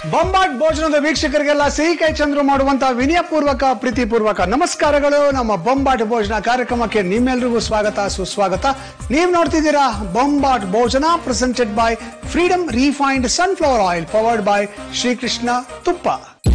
ಬೊಂಬಾಟ್ ಭೋಜನದ ವೀಕ್ಷಕರಿಗೆಲ್ಲ ಸಿಹಿ ಕೈ ಚಂದ್ರು ಮಾಡುವಂತಹ ವಿನಯಪೂರ್ವಕ ಪ್ರೀತಿಪೂರ್ವಕ ನಮಸ್ಕಾರಗಳು ನಮ್ಮ ಬೊಂಬಾಟ್ ಭೋಜನ ಕಾರ್ಯಕ್ರಮಕ್ಕೆ ನಿಮ್ಮೆಲ್ರಿಗೂ ಸ್ವಾಗತ ಸುಸ್ವಾಗತ ನೀವು ನೋಡ್ತಿದ್ದೀರಾ Bombat Bhojana presented by Freedom refined sunflower oil powered by Shrikrishna ತುಪ್ಪ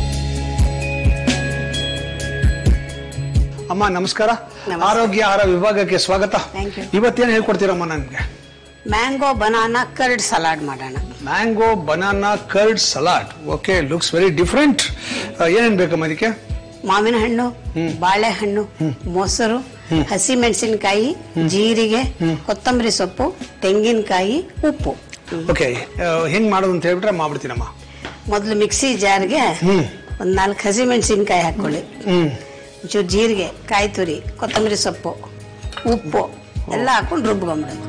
ಅಮ್ಮ ನಮಸ್ಕಾರ ನಮಸ್ತೆ. ಆರೋಗ್ಯ ಆಹಾರ ವಿಭಾಗಕ್ಕೆ ಸ್ವಾಗತ Thank you. ಇವತ್ತೇನು ಹೇಳ್ಕೊಡ್ತೀರಮ್ಮ ನನಗೆ ಮ್ಯಾಂಗೋ ಬನಾನಾ ಕರ್ಡ್ ಸಲಾಡ್ ಮಾಡೋಣ mango banana curd salad okay looks very different ಏನೇನ್ ಬೇಕಮ್ಮ ಇದಕ್ಕೆ ಮಾವಿನ ಹಣ್ಣು ಬಾಳೆಹಣ್ಣು ಮೊಸರು ಹಸಿ ಮೆಣಸಿನಕಾಯಿ ಜೀರಿಗೆ ಕೊತ್ತಂಬರಿ ಸೊಪ್ಪು ತೆಂಗಿನಕಾಯಿ ಉಪ್ಪು ಓಕೆ ಹೆಂಗ್ ಮಾಡೋದು ಅಂತ ಹೇಳ್ಬಿಟ್ರೆ ಮಾಡ್ಬಿಡ್ತೀನಮ್ಮ ಮೊದಲು ಮಿಕ್ಸಿ ಜಾರ್ಗೆ ಹ್ಮ್ ಒಂದ್ ನಾಲ್ಕು ಹಸಿ ಮೆಣಸಿನಕಾಯಿ ಹಾಕೊಳ್ಳಿ ಹ್ಮ್ ಒಂಚೂರು ಜೀರಿಗೆ ಕಾಯಿ ತುರಿ ಕೊತ್ತಂಬರಿ ಸೊಪ್ಪು ಉಪ್ಪು ಎಲ್ಲ ಹಾಕೊಂಡು ರುಬ್ಕೊಂಬಿಡೋದು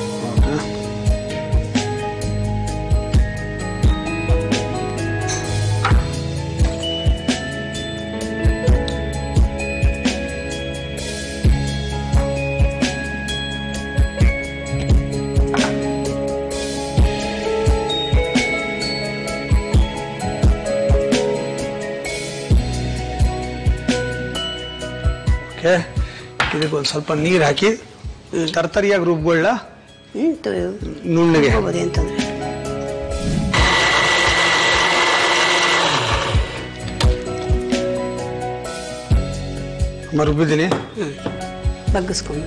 ಓಕೆ ಇದಕ್ಕೆ ಒಂದು ಸ್ವಲ್ಪ ನೀರು ಹಾಕಿ ತರ್ತರಿಯಾಗಿ ರುಬ್ಕೊಳ್ಳ ಹ್ಮ್ ತು- ನುಣ್ಣಗೆ ರುಬ್ಬೋದು ಏನ್ ತೊಂದ್ರೆ ಇಲ್ಲ. ಅಮ್ಮ ರುಬ್ಬಿದ್ದೀನಿ ಬಗ್ಗಿಸ್ಕೊಂಡು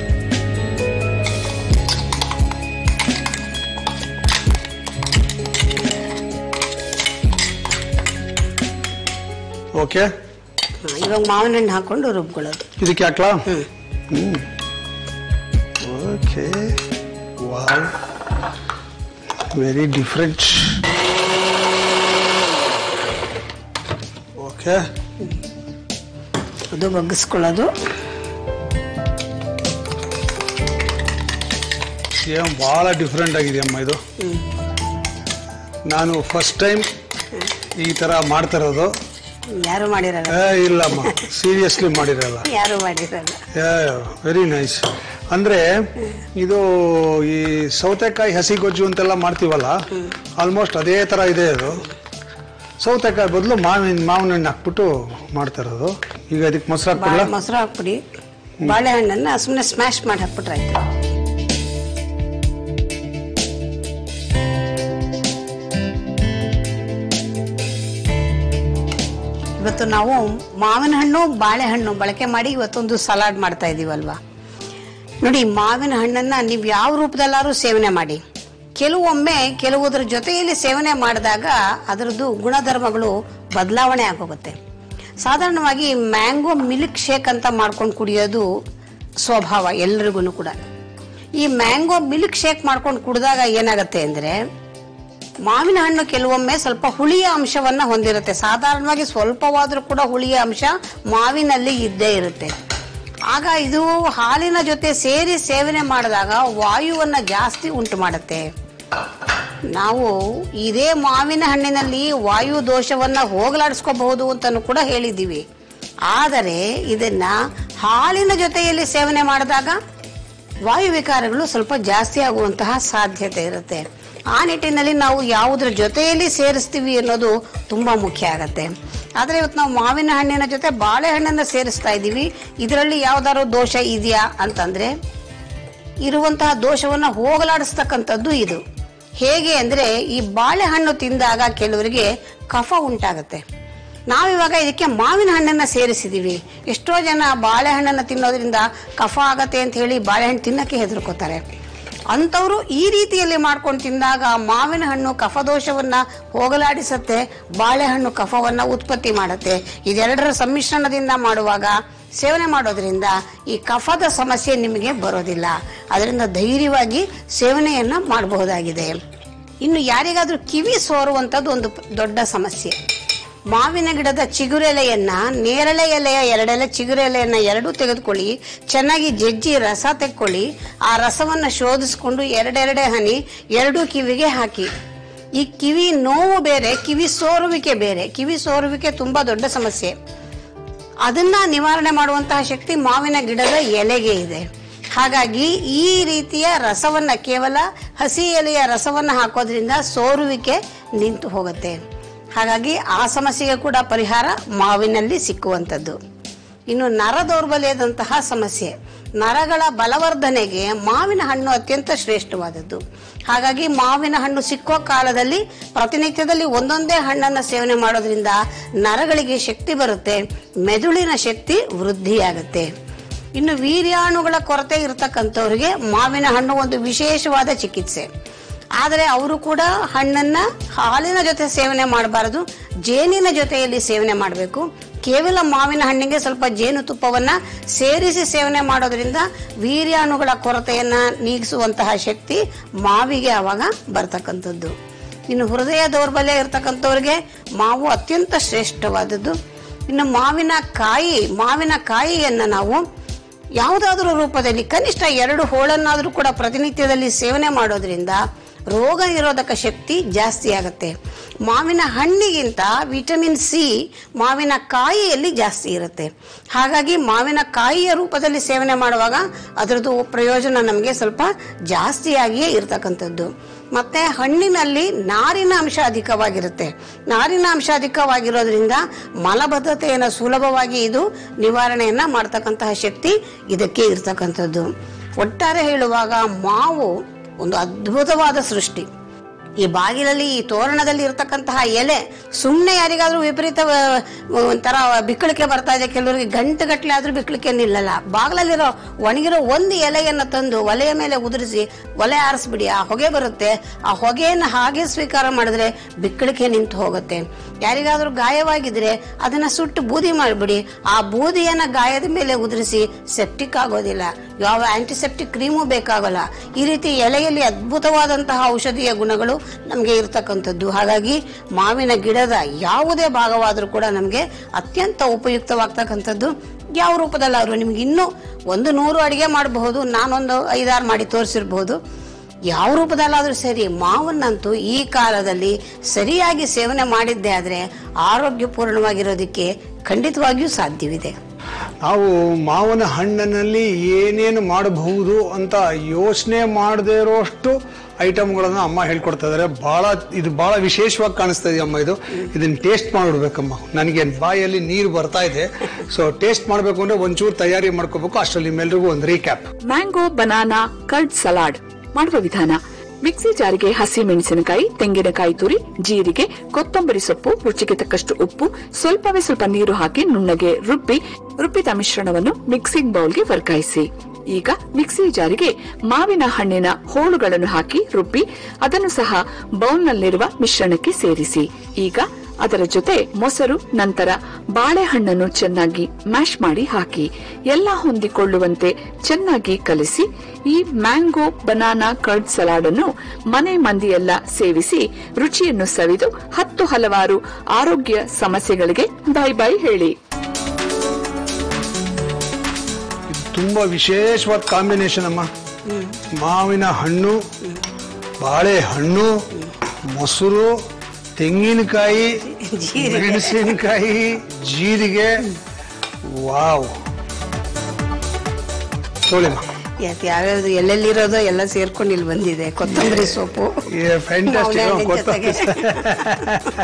ಓಕೆ ಹಾ, ಇವಾಗ ಮಾವಿನ ಹಣ್ಣು ಹಾಕೊಂಡು ರುಬ್ಕೊಳ್ಳೋದು ಇದಕ್ಕೆ ಹಾಕ್ಲಾ hmm hmm okay wow very different okay ಅದು ಬಗ್ಗಿಸ್ಕೊಳ್ಳೋದು ಏನು ಭಾಳ ಡಿಫ್ರೆಂಟ್ ಆಗಿದೆ ಅಮ್ಮ ಇದು ನಾನು ಫಸ್ಟ್ ಟೈಮ್ ಈ ಥರ ಮಾಡ್ತಾ ಇರೋದು ಯಾರು ಮಾಡಿರಲ್ಲ ಏ, ಇಲ್ಲಮ್ಮ ಸೀರಿಯಸ್ಲಿ ಮಾಡಿರಲ್ಲ ಯಾರು ಮಾಡಿರಲ್ಲ ವೆರಿ ನೈಸ್ ಅಂದ್ರೆ ಇದು ಈ ಸೌತೆಕಾಯಿ ಹಸಿ ಗೊಜ್ಜು ಅಂತೆಲ್ಲ ಮಾಡ್ತೀವಲ್ಲ ಆಲ್ಮೋಸ್ಟ್ ಅದೇ ತರ ಇದೆ ಅದು ಸೌತೆಕಾಯಿ ಬದಲು ಮಾವಿನ ಮಾವಿನ ಹಣ್ಣು ಹಾಕ್ಬಿಟ್ಟು ಮಾಡ್ತಾ ಇರೋದು ಈಗ ಅದಕ್ಕೆ ಮೊಸರು ಹಾಕ್ಬಿಡ್ಲ ಬಾಳೆ ಮೊಸರು ಹಾಕ್ಬಿಡಿ ಬಾಳೆಹಣ್ಣನ್ನ ಸುಮ್ಮನೆ ಸ್ಮ್ಯಾಶ್ ಮಾಡಿ ಹಾಕ್ಬಿಟ್ರೆ ಆಯ್ತು ಇವತ್ತು ನಾವು ಮಾವಿನ ಹಣ್ಣು ಬಾಳೆಹಣ್ಣು ಬಳಕೆ ಮಾಡಿ ಇವತ್ತೊಂದು ಸಲಾಡ್ ಮಾಡ್ತಾ ಇದೀವಲ್ವಾ ನೋಡಿ ಮಾವಿನ ಹಣ್ಣನ್ನ ನೀವು ಯಾವ ರೂಪದಲ್ಲಾದ್ರೂ ಸೇವನೆ ಮಾಡಿ ಕೆಲವೊಮ್ಮೆ ಕೆಲವುದರ ಜೊತೆಯಲ್ಲಿ ಸೇವನೆ ಮಾಡಿದಾಗ ಅದರದ್ದು ಗುಣಧರ್ಮಗಳು ಬದಲಾವಣೆ ಆಗೋಗುತ್ತೆ ಸಾಧಾರಣವಾಗಿ ಮ್ಯಾಂಗೋ ಮಿಲ್ಕ್ ಶೇಕ್ ಅಂತ ಮಾಡ್ಕೊಂಡು ಕುಡಿಯೋದು ಸ್ವಭಾವ ಎಲ್ರಿಗೂ ಕೂಡ ಈ ಮ್ಯಾಂಗೋ ಮಿಲ್ಕ್ ಶೇಕ್ ಮಾಡ್ಕೊಂಡು ಕುಡಿದಾಗ ಏನಾಗುತ್ತೆ ಅಂದ್ರೆ ಮಾವಿನ ಹಣ್ಣು ಕೆಲವೊಮ್ಮೆ ಸ್ವಲ್ಪ ಹುಳಿಯ ಅಂಶವನ್ನ ಹೊಂದಿರುತ್ತೆ ಸಾಧಾರಣವಾಗಿ ಸ್ವಲ್ಪವಾದ್ರೂ ಕೂಡ ಹುಳಿಯ ಅಂಶ ಮಾವಿನಲ್ಲಿ ಇದ್ದೇ ಇರುತ್ತೆ ಆಗ ಇದು ಹಾಲಿನ ಜೊತೆ ಸೇರಿ ಸೇವನೆ ಮಾಡಿದಾಗ ವಾಯುವನ್ನ ಜಾಸ್ತಿ ಉಂಟು ಮಾಡುತ್ತೆ ನಾವು ಇದೇ ಮಾವಿನ ಹಣ್ಣಿನಲ್ಲಿ ವಾಯು ದೋಷವನ್ನ ಹೋಗಲಾಡಿಸ್ಕೋಬಹುದು ಅಂತಾನು ಕೂಡ ಹೇಳಿದ್ದೀವಿ ಆದರೆ ಇದನ್ನ ಹಾಲಿನ ಜೊತೆಯಲ್ಲಿ ಸೇವನೆ ಮಾಡಿದಾಗ ವಾಯು ವಿಕಾರಗಳು ಸ್ವಲ್ಪ ಜಾಸ್ತಿ ಆಗುವಂತಹ ಸಾಧ್ಯತೆ ಇರುತ್ತೆ ಆ ನಿಟ್ಟಿನಲ್ಲಿ ನಾವು ಯಾವುದ್ರ ಜೊತೆಯಲ್ಲಿ ಸೇರಿಸ್ತೀವಿ ಅನ್ನೋದು ತುಂಬಾ ಮುಖ್ಯ ಆಗತ್ತೆ ಆದ್ರೆ ಇವತ್ತು ನಾವು ಮಾವಿನ ಹಣ್ಣಿನ ಜೊತೆ ಬಾಳೆಹಣ್ಣನ್ನ ಸೇರಿಸ್ತಾ ಇದ್ದೀವಿ ಇದರಲ್ಲಿ ಯಾವ್ದಾದ್ರು ದೋಷ ಇದೆಯಾ ಅಂತಂದ್ರೆ ಇರುವಂತಹ ದೋಷವನ್ನ ಹೋಗಲಾಡಿಸ್ತಕ್ಕಂಥದ್ದು ಇದು ಹೇಗೆ ಅಂದ್ರೆ ಈ ಬಾಳೆಹಣ್ಣು ತಿಂದಾಗ ಕೆಲವರಿಗೆ ಕಫ ಉಂಟಾಗತ್ತೆ ನಾವಿವಾಗ ಇದಕ್ಕೆ ಮಾವಿನ ಹಣ್ಣನ್ನ ಸೇರಿಸಿದೀವಿ ಎಷ್ಟೋ ಜನ ಬಾಳೆಹಣ್ಣನ್ನ ತಿನ್ನೋದ್ರಿಂದ ಕಫ ಆಗತ್ತೆ ಅಂತ ಹೇಳಿ ಬಾಳೆಹಣ್ಣು ತಿನ್ನಕ್ಕೆ ಹೆದರ್ಕೋತಾರೆ ಅಂಥವ್ರು ಈ ರೀತಿಯಲ್ಲಿ ಮಾಡ್ಕೊಂಡು ತಿಂದಾಗ ಮಾವಿನ ಹಣ್ಣು ಕಫದೋಷವನ್ನ ಹೋಗಲಾಡಿಸತ್ತೆ ಬಾಳೆಹಣ್ಣು ಕಫವನ್ನ ಉತ್ಪತ್ತಿ ಮಾಡುತ್ತೆ ಇದೆರಡರ ಸಮ್ಮಿಶ್ರಣದಿಂದ ಮಾಡುವಾಗ ಸೇವನೆ ಮಾಡೋದ್ರಿಂದ ಈ ಕಫದ ಸಮಸ್ಯೆ ನಿಮಗೆ ಬರೋದಿಲ್ಲ ಅದರಿಂದ ಧೈರ್ಯವಾಗಿ ಸೇವನೆಯನ್ನ ಮಾಡಬಹುದಾಗಿದೆ ಇನ್ನು ಯಾರಿಗಾದ್ರೂ ಕಿವಿ ಸೋರುವಂಥದ್ದು ಒಂದು ದೊಡ್ಡ ಸಮಸ್ಯೆ ಮಾವಿನ ಗಿಡದ ಚಿಗುರೆಲೆಯನ್ನ ನೇರಳೆ ಎಲೆಯ ಎರಡೆಲೆ ಚಿಗುರೆಲೆಯನ್ನ ಎರಡೂ ತೆಗೆದುಕೊಳ್ಳಿ ಚೆನ್ನಾಗಿ ಜಜ್ಜಿ ರಸ ತೆಕ್ಕೊಳ್ಳಿ ಆ ರಸವನ್ನ ಶೋಧಿಸ್ಕೊಂಡು ಎರಡೆರಡೆ ಹನಿ ಎರಡೂ ಕಿವಿಗೆ ಹಾಕಿ ಈ ಕಿವಿ ನೋವು ಬೇರೆ ಕಿವಿ ಸೋರುವಿಕೆ ಬೇರೆ ಕಿವಿ ಸೋರುವಿಕೆ ತುಂಬಾ ದೊಡ್ಡ ಸಮಸ್ಯೆ ಅದನ್ನ ನಿವಾರಣೆ ಮಾಡುವಂತಹ ಶಕ್ತಿ ಮಾವಿನ ಗಿಡದ ಎಲೆಗೆ ಇದೆ ಹಾಗಾಗಿ ಈ ರೀತಿಯ ರಸವನ್ನ ಕೇವಲ ಹಸಿ ಎಲೆಯ ರಸವನ್ನ ಹಾಕೋದ್ರಿಂದ ಸೋರುವಿಕೆ ನಿಂತು ಹೋಗುತ್ತೆ ಹಾಗಾಗಿ ಆ ಸಮಸ್ಯೆಗೆ ಕೂಡ ಪರಿಹಾರ ಮಾವಿನಲ್ಲಿ ಸಿಕ್ಕುವಂಥದ್ದು ಇನ್ನು ನರ ದೌರ್ಬಲ್ಯದಂತಹ ಸಮಸ್ಯೆ ನರಗಳ ಬಲವರ್ಧನೆಗೆ ಮಾವಿನ ಹಣ್ಣು ಅತ್ಯಂತ ಶ್ರೇಷ್ಠವಾದದ್ದು ಹಾಗಾಗಿ ಮಾವಿನ ಹಣ್ಣು ಸಿಕ್ಕೋ ಕಾಲದಲ್ಲಿ ಪ್ರತಿನಿತ್ಯದಲ್ಲಿ ಒಂದೊಂದೇ ಹಣ್ಣನ್ನು ಸೇವನೆ ಮಾಡೋದ್ರಿಂದ ನರಗಳಿಗೆ ಶಕ್ತಿ ಬರುತ್ತೆ ಮೆದುಳಿನ ಶಕ್ತಿ ವೃದ್ಧಿಯಾಗುತ್ತೆ ಇನ್ನು ವೀರ್ಯಾಣುಗಳ ಕೊರತೆ ಇರತಕ್ಕಂಥವ್ರಿಗೆ ಮಾವಿನ ಹಣ್ಣು ಒಂದು ವಿಶೇಷವಾದ ಚಿಕಿತ್ಸೆ ಆದರೆ ಅವರು ಕೂಡ ಹಣ್ಣನ್ನ ಹಾಲಿನ ಜೊತೆ ಸೇವನೆ ಮಾಡಬಾರದು ಜೇನಿನ ಜೊತೆಯಲ್ಲಿ ಸೇವನೆ ಮಾಡಬೇಕು ಕೇವಲ ಮಾವಿನ ಹಣ್ಣಿಗೆ ಸ್ವಲ್ಪ ಜೇನುತುಪ್ಪವನ್ನ ಸೇರಿಸಿ ಸೇವನೆ ಮಾಡೋದ್ರಿಂದ ವೀರ್ಯಾಣುಗಳ ಕೊರತೆಯನ್ನ ನೀಗಿಸುವಂತಹ ಶಕ್ತಿ ಮಾವಿಗೆ ಆವಾಗ ಬರ್ತಕ್ಕಂಥದ್ದು ಇನ್ನು ಹೃದಯ ದೌರ್ಬಲ್ಯ ಇರತಕ್ಕಂಥವ್ರಿಗೆ ಮಾವು ಅತ್ಯಂತ ಶ್ರೇಷ್ಠವಾದದ್ದು ಇನ್ನು ಮಾವಿನ ಕಾಯಿ ಮಾವಿನ ಕಾಯಿಯನ್ನ ನಾವು ಯಾವುದಾದ್ರೂ ರೂಪದಲ್ಲಿ ಕನಿಷ್ಠ ಎರಡು ಹೋಳನ್ನಾದರೂ ಕೂಡ ಪ್ರತಿನಿತ್ಯದಲ್ಲಿ ಸೇವನೆ ಮಾಡೋದ್ರಿಂದ ರೋಗ ನಿರೋಧಕ ಶಕ್ತಿ ಜಾಸ್ತಿ ಆಗುತ್ತೆ ಮಾವಿನ ಹಣ್ಣಿಗಿಂತ ವಿಟಮಿನ್ ಸಿ ಮಾವಿನ ಕಾಯಿಯಲ್ಲಿ ಜಾಸ್ತಿ ಇರುತ್ತೆ ಹಾಗಾಗಿ ಮಾವಿನ ಕಾಯಿಯ ರೂಪದಲ್ಲಿ ಸೇವನೆ ಮಾಡುವಾಗ ಅದರದ್ದು ಪ್ರಯೋಜನ ನಮಗೆ ಸ್ವಲ್ಪ ಜಾಸ್ತಿಯಾಗಿಯೇ ಇರತಕ್ಕಂಥದ್ದು ಮತ್ತೆ ಹಣ್ಣಿನಲ್ಲಿ ನಾರಿನ ಅಂಶ ಅಧಿಕವಾಗಿರುತ್ತೆ ನಾರಿನ ಅಂಶ ಅಧಿಕವಾಗಿರೋದ್ರಿಂದ ಮಲಬದ್ಧತೆಯನ್ನು ಸುಲಭವಾಗಿ ಇದು ನಿವಾರಣೆಯನ್ನ ಮಾಡ್ತಕ್ಕಂತಹ ಶಕ್ತಿ ಇದಕ್ಕೆ ಇರ್ತಕ್ಕಂಥದ್ದು ಒಟ್ಟಾರೆ ಹೇಳುವಾಗ ಮಾವು ಒಂದು ಅದ್ಭುತವಾದ ಸೃಷ್ಟಿ ಈ ಬಾಗಿಲಲ್ಲಿ ಈ ತೋರಣದಲ್ಲಿ ಇರತಕ್ಕಂತಹ ಎಲೆ ಸುಮ್ಮನೆ ಯಾರಿಗಾದ್ರೂ ವಿಪರೀತ ಆ, ಒಂಥರ ಬಿಕ್ಕಳಿಕೆ ಬರ್ತಾ ಇದೆ ಕೆಲವರಿಗೆ ಗಂಟೆಗಟ್ಟಲೆ ಆದ್ರೂ ಬಿಕ್ಕಳಿಕೆ ನಿಲ್ಲಲ್ಲ ಬಾಗಿಲಲ್ಲಿರೋ ಒಣಗಿರೋ ಒಂದು ಎಲೆಯನ್ನ ತಂದು ಒಲೆಯ ಮೇಲೆ ಉದುರಿಸಿ ಒಲೆ ಆರಿಸ್ಬಿಡಿ ಆ ಹೊಗೆ ಬರುತ್ತೆ ಆ ಹೊಗೆಯನ್ನು ಹಾಗೆ ಸ್ವೀಕಾರ ಮಾಡಿದ್ರೆ ಬಿಕ್ಕಳಿಕೆ ನಿಂತು ಹೋಗುತ್ತೆ ಯಾರಿಗಾದ್ರೂ ಗಾಯವಾಗಿದ್ರೆ ಅದನ್ನ ಸುಟ್ಟು ಬೂದಿ ಮಾಡಿಬಿಡಿ ಆ ಬೂದಿಯನ್ನ ಗಾಯದ ಮೇಲೆ ಉದುರಿಸಿ ಸೆಪ್ಟಿಕ್ ಆಗೋದಿಲ್ಲ ಯಾವ ಆಂಟಿಸೆಪ್ಟಿಕ್ ಕ್ರೀಮು ಬೇಕಾಗಲ್ಲ ಈ ರೀತಿ ಎಲೆಯಲ್ಲಿ ಅದ್ಭುತವಾದಂತಹ ಔಷಧೀಯ ಗುಣಗಳು ನಮಗೆ ಇರತಕ್ಕಂಥದ್ದು ಹಾಗಾಗಿ ಮಾವಿನ ಗಿಡದ ಯಾವುದೇ ಭಾಗವಾದರೂ ಕೂಡ ನಮಗೆ ಅತ್ಯಂತ ಉಪಯುಕ್ತವಾಗ್ತಕ್ಕಂಥದ್ದು ಯಾವ ರೂಪದಲ್ಲಾದ್ರು ನಿಮ್ಗೆ ಇನ್ನೂ ಒಂದು ನೂರು ಅಡಿಗೆ ಮಾಡಬಹುದು ನಾನೊಂದು ಐದಾರು ಮಾಡಿ ತೋರಿಸಿರ್ಬಹುದು ಯಾವ ರೂಪದಲ್ಲಾದ್ರೂ ಸರಿ ಮಾವನ್ನಂತೂ ಈ ಕಾಲದಲ್ಲಿ ಸರಿಯಾಗಿ ಸೇವನೆ ಮಾಡಿದ್ದೇ ಆದ್ರೆ ಆರೋಗ್ಯಪೂರ್ಣವಾಗಿರೋದಕ್ಕೆ ಖಂಡಿತವಾಗಿಯೂ ಸಾಧ್ಯವಿದೆ ನಾವು ಮಾವಿನ ಹಣ್ಣಿನಲ್ಲಿ ಏನೇನು ಮಾಡಬಹುದು ಅಂತ ಯೋಚನೆ ಮಾಡದೇ ಇರೋಷ್ಟು ಐಟಮ್ಗಳನ್ನ ಅಮ್ಮ ಹೇಳ್ಕೊಡ್ತಾ ಇದಾರೆ ಬಹಳ ಇದು ಬಹಳ ವಿಶೇಷವಾಗಿ ಕಾಣಿಸ್ತಾ ಇದೆ ಅಮ್ಮ ಇದು ಇದನ್ನ ಟೇಸ್ಟ್ ಮಾಡ್ಬಿಡ್ಬೇಕಮ್ಮ ನನಗೆ ಬಾಯಲ್ಲಿ ನೀರು ಬರ್ತಾ ಇದೆ ಸೊ ಟೇಸ್ಟ್ ಮಾಡಬೇಕು ಅಂದ್ರೆ ಒಂಚೂರು ತಯಾರಿ ಮಾಡ್ಕೋಬೇಕು ಅಷ್ಟರಲ್ಲಿ ನಿಮ್ಮೆಲ್ರಿಗೂ ಒಂದು recap mango banana curd salad ಮಾಡುವ ವಿಧಾನ ಮಿಕ್ಸಿ ಜಾರಿಗೆ ಹಸಿ ಮೆಣಸಿನಕಾಯಿ ತೆಂಗಿನಕಾಯಿ ತುರಿ ಜೀರಿಗೆ ಕೊತ್ತಂಬರಿ ಸೊಪ್ಪು ರುಚಿಗೆ ತಕ್ಕಷ್ಟು ಉಪ್ಪು ಸ್ವಲ್ಪವೇ ಸ್ವಲ್ಪ ನೀರು ಹಾಕಿ ನುಣ್ಣಗೆ ರುಬ್ಬಿ ರುಬ್ಬಿದ ಮಿಶ್ರಣವನ್ನು ಮಿಕ್ಸಿಂಗ್ ಬೌಲ್ಗೆ ವರ್ಗಾಯಿಸಿ ಈಗ ಮಿಕ್ಸಿ ಜಾರಿಗೆ ಮಾವಿನ ಹಣ್ಣಿನ ಹೋಳುಗಳನ್ನು ಹಾಕಿ ರುಬ್ಬಿ ಅದನ್ನು ಸಹ ಬೌಲ್ನಲ್ಲಿರುವ ಮಿಶ್ರಣಕ್ಕೆ ಸೇರಿಸಿ ಈಗ ಅದರ ಜೊತೆ ಮೊಸರು ನಂತರ ಬಾಳೆಹಣ್ಣನ್ನು ಚೆನ್ನಾಗಿ ಮ್ಯಾಶ್ ಮಾಡಿ ಹಾಕಿ ಎಲ್ಲ ಹೊಂದಿಕೊಳ್ಳುವಂತೆ ಚೆನ್ನಾಗಿ ಕಲಿಸಿ ಈ ಮ್ಯಾಂಗೋ ಬನಾನಾ ಕರ್ಡ್ ಸಲಾಡ್ ಅನ್ನು ಮನೆ ಮಂದಿಯೆಲ್ಲ ಸೇವಿಸಿ ರುಚಿಯನ್ನು ಸವಿದು ಹತ್ತು ಹಲವಾರು ಆರೋಗ್ಯ ಸಮಸ್ಯೆಗಳಿಗೆ ಬೈ ಬೈ ಹೇಳಿ ಇದು ತುಂಬಾ ವಿಶೇಷವಾದ ಕಾಂಬಿನೇಷನ್ ಅಮ್ಮ ಮಾವಿನ ಹಣ್ಣು ಬಾಳೆಹಣ್ಣು ಮೊಸರು ತೆಂಗಿನಕಾಯಿ ಜೀರಿಗೆ. ಮೆಣಸಿನಕಾಯಿ ಜೀರಿಗೆ ವಾವ್ ತೋಳಿಮ್ಮ ಯಾಕೆ ಯಾವ್ಯಾವ್ದು ಎಲ್ಲೆಲ್ಲಿರೋದೋ ಎಲ್ಲ ಸೇರ್ಕೊಂಡು ಇಲ್ಲಿ ಬಂದಿದೆ ಕೊತ್ತಂಬರಿ ಸೊಪ್ಪು ಫ್ಯಾಂಟಾಸ್ಟಿಕ್ ಮಾವಿನ ಹಣ್ಣಿನ ಕೊತ್ತಂಬರಿ ಜೊತೆಗೆ.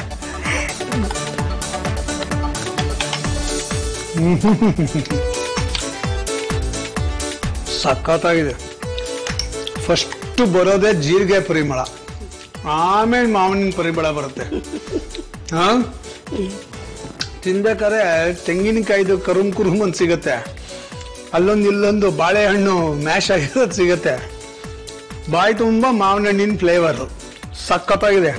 ಸಖತ್ತಾಗಿದೆ ಫಸ್ಟ್ ಬರೋದೇ ಜೀರಿಗೆ ಪರಿಮಳ ಆಮೇಲೆ ಮಾವಿನ ಪರಿಮಳ ಬರುತ್ತೆ ಹಾ ತಿನ್ಬೇಕಾದ್ರೆ ತೆಂಗಿನಕಾಯ್ದು ಕರುಮ್ ಕುರುಮ್ ಅಂತ ಸಿಗತ್ತೆ ಅಲ್ಲೊಂದು ಇಲ್ಲೊಂದು ಬಾಳೆಹಣ್ಣು ಮ್ಯಾಶ್ ಆಗಿರೋದು ಸಿಗತ್ತೆ ಬಾಯಿ ತುಂಬ ಮಾವಿನ ಹಣ್ಣಿನ ಫ್ಲೇವರ್ ಸಖತ್ತಾಗಿದೆ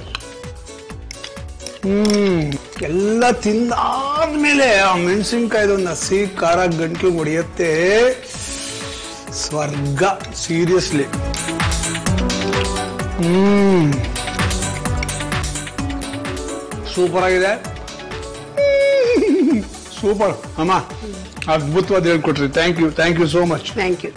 ಹ್ಮ್ ಎಲ್ಲ ತಿಂದಾದ್ಮೇಲೆ ಆ ಮೆಣಸಿನ್ಕಾಯ್ದು ಒಂದು ಹಸಿ ಖಾರ ಗಂಟ್ಲು ಹೊಡೆಯುತ್ತೆ ಸ್ವರ್ಗ ಸೀರಿಯಸ್ಲಿ ಹ್ಮ್ ಸೂಪರ್ ಆಗಿದೆ ಸೂಪರ್ ಅಮ್ಮ ಅದ್ಭುತವಾದ ಹೇಳ್ಕೊಟ್ರಿ thank you thank you so much thank you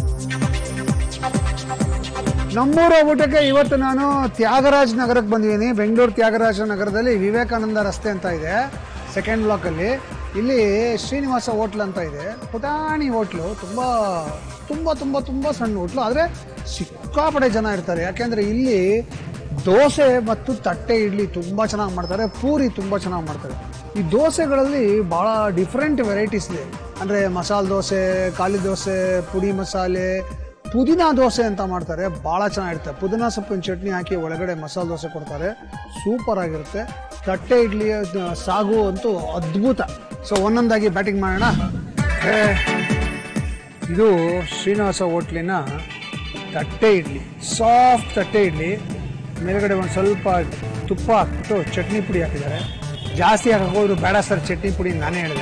ನಮ್ಮೂರ ಊಟಕ್ಕೆ ಇವತ್ತು ನಾನು ತ್ಯಾಗರಾಜ್ ನಗರಕ್ಕೆ ಬಂದಿದ್ದೀನಿ ಬೆಂಗಳೂರು ತ್ಯಾಗರಾಜ ನಗರದಲ್ಲಿ ವಿವೇಕಾನಂದ ರಸ್ತೆ ಅಂತ ಇದೆ ಸೆಕೆಂಡ್ ಬ್ಲಾಕಲ್ಲಿ ಇಲ್ಲಿ ಶ್ರೀನಿವಾಸ ಹೋಟ್ಲ್ ಅಂತ ಇದೆ ಪುಟಾಣಿ ಹೋಟ್ಲು ತುಂಬ ತುಂಬ ತುಂಬ ತುಂಬ ಸಣ್ಣ ಹೋಟ್ಲು ಆದರೆ ಸಿಕ್ಕಾಪಡೆ ಜನ ಇರ್ತಾರೆ ಯಾಕೆಂದರೆ ಇಲ್ಲಿ ದೋಸೆ ಮತ್ತು ತಟ್ಟೆ ಇಡ್ಲಿ ತುಂಬ ಚೆನ್ನಾಗಿ ಮಾಡ್ತಾರೆ ಪೂರಿ ತುಂಬ ಚೆನ್ನಾಗಿ ಮಾಡ್ತಾರೆ ಈ ದೋಸೆಗಳಲ್ಲಿ ಭಾಳ ಡಿಫ್ರೆಂಟ್ ವೆರೈಟೀಸ್ ಇದೆ ಅಂದರೆ ಮಸಾಲೆ ದೋಸೆ ಖಾಲಿ ದೋಸೆ ಪುಡಿ ಮಸಾಲೆ ಪುದೀನ ದೋಸೆ ಅಂತ ಮಾಡ್ತಾರೆ ಭಾಳ ಚೆನ್ನಾಗಿರುತ್ತೆ ಪುದೀನ ಸೊಪ್ಪಿನ ಚಟ್ನಿ ಹಾಕಿ ಒಳಗಡೆ ಮಸಾಲೆ ದೋಸೆ ಕೊಡ್ತಾರೆ ಸೂಪರ್ ಆಗಿರುತ್ತೆ ತಟ್ಟೆ ಇಡ್ಲಿ ಅದ್ ಸಾಗು ಅಂತೂ ಅದ್ಭುತ ಸೊ ಒಂದೊಂದಾಗಿ ಬ್ಯಾಟಿಂಗ್ ಮಾಡೋಣ ಏ, ಇದು ಶ್ರೀನಿವಾಸ ಹೋಟ್ಲಿನ ತಟ್ಟೆ ಇಡ್ಲಿ ಸಾಫ್ಟ್ ತಟ್ಟೆ ಇಡ್ಲಿ ಮೇಲ್ಗಡೆ ಒಂದು ಸ್ವಲ್ಪ ತುಪ್ಪ ಹಾಕ್ಬಿಟ್ಟು ಚಟ್ನಿ ಪುಡಿ ಹಾಕಿದ್ದಾರೆ ಜಾಸ್ತಿ ಹಾಕಕ್ಕೆ ಹೋದ್ರು ಬೇಡ ಸರ್ ಚಟ್ನಿ ಪುಡಿ ನಾನೇ ಹೇಳಿದೆ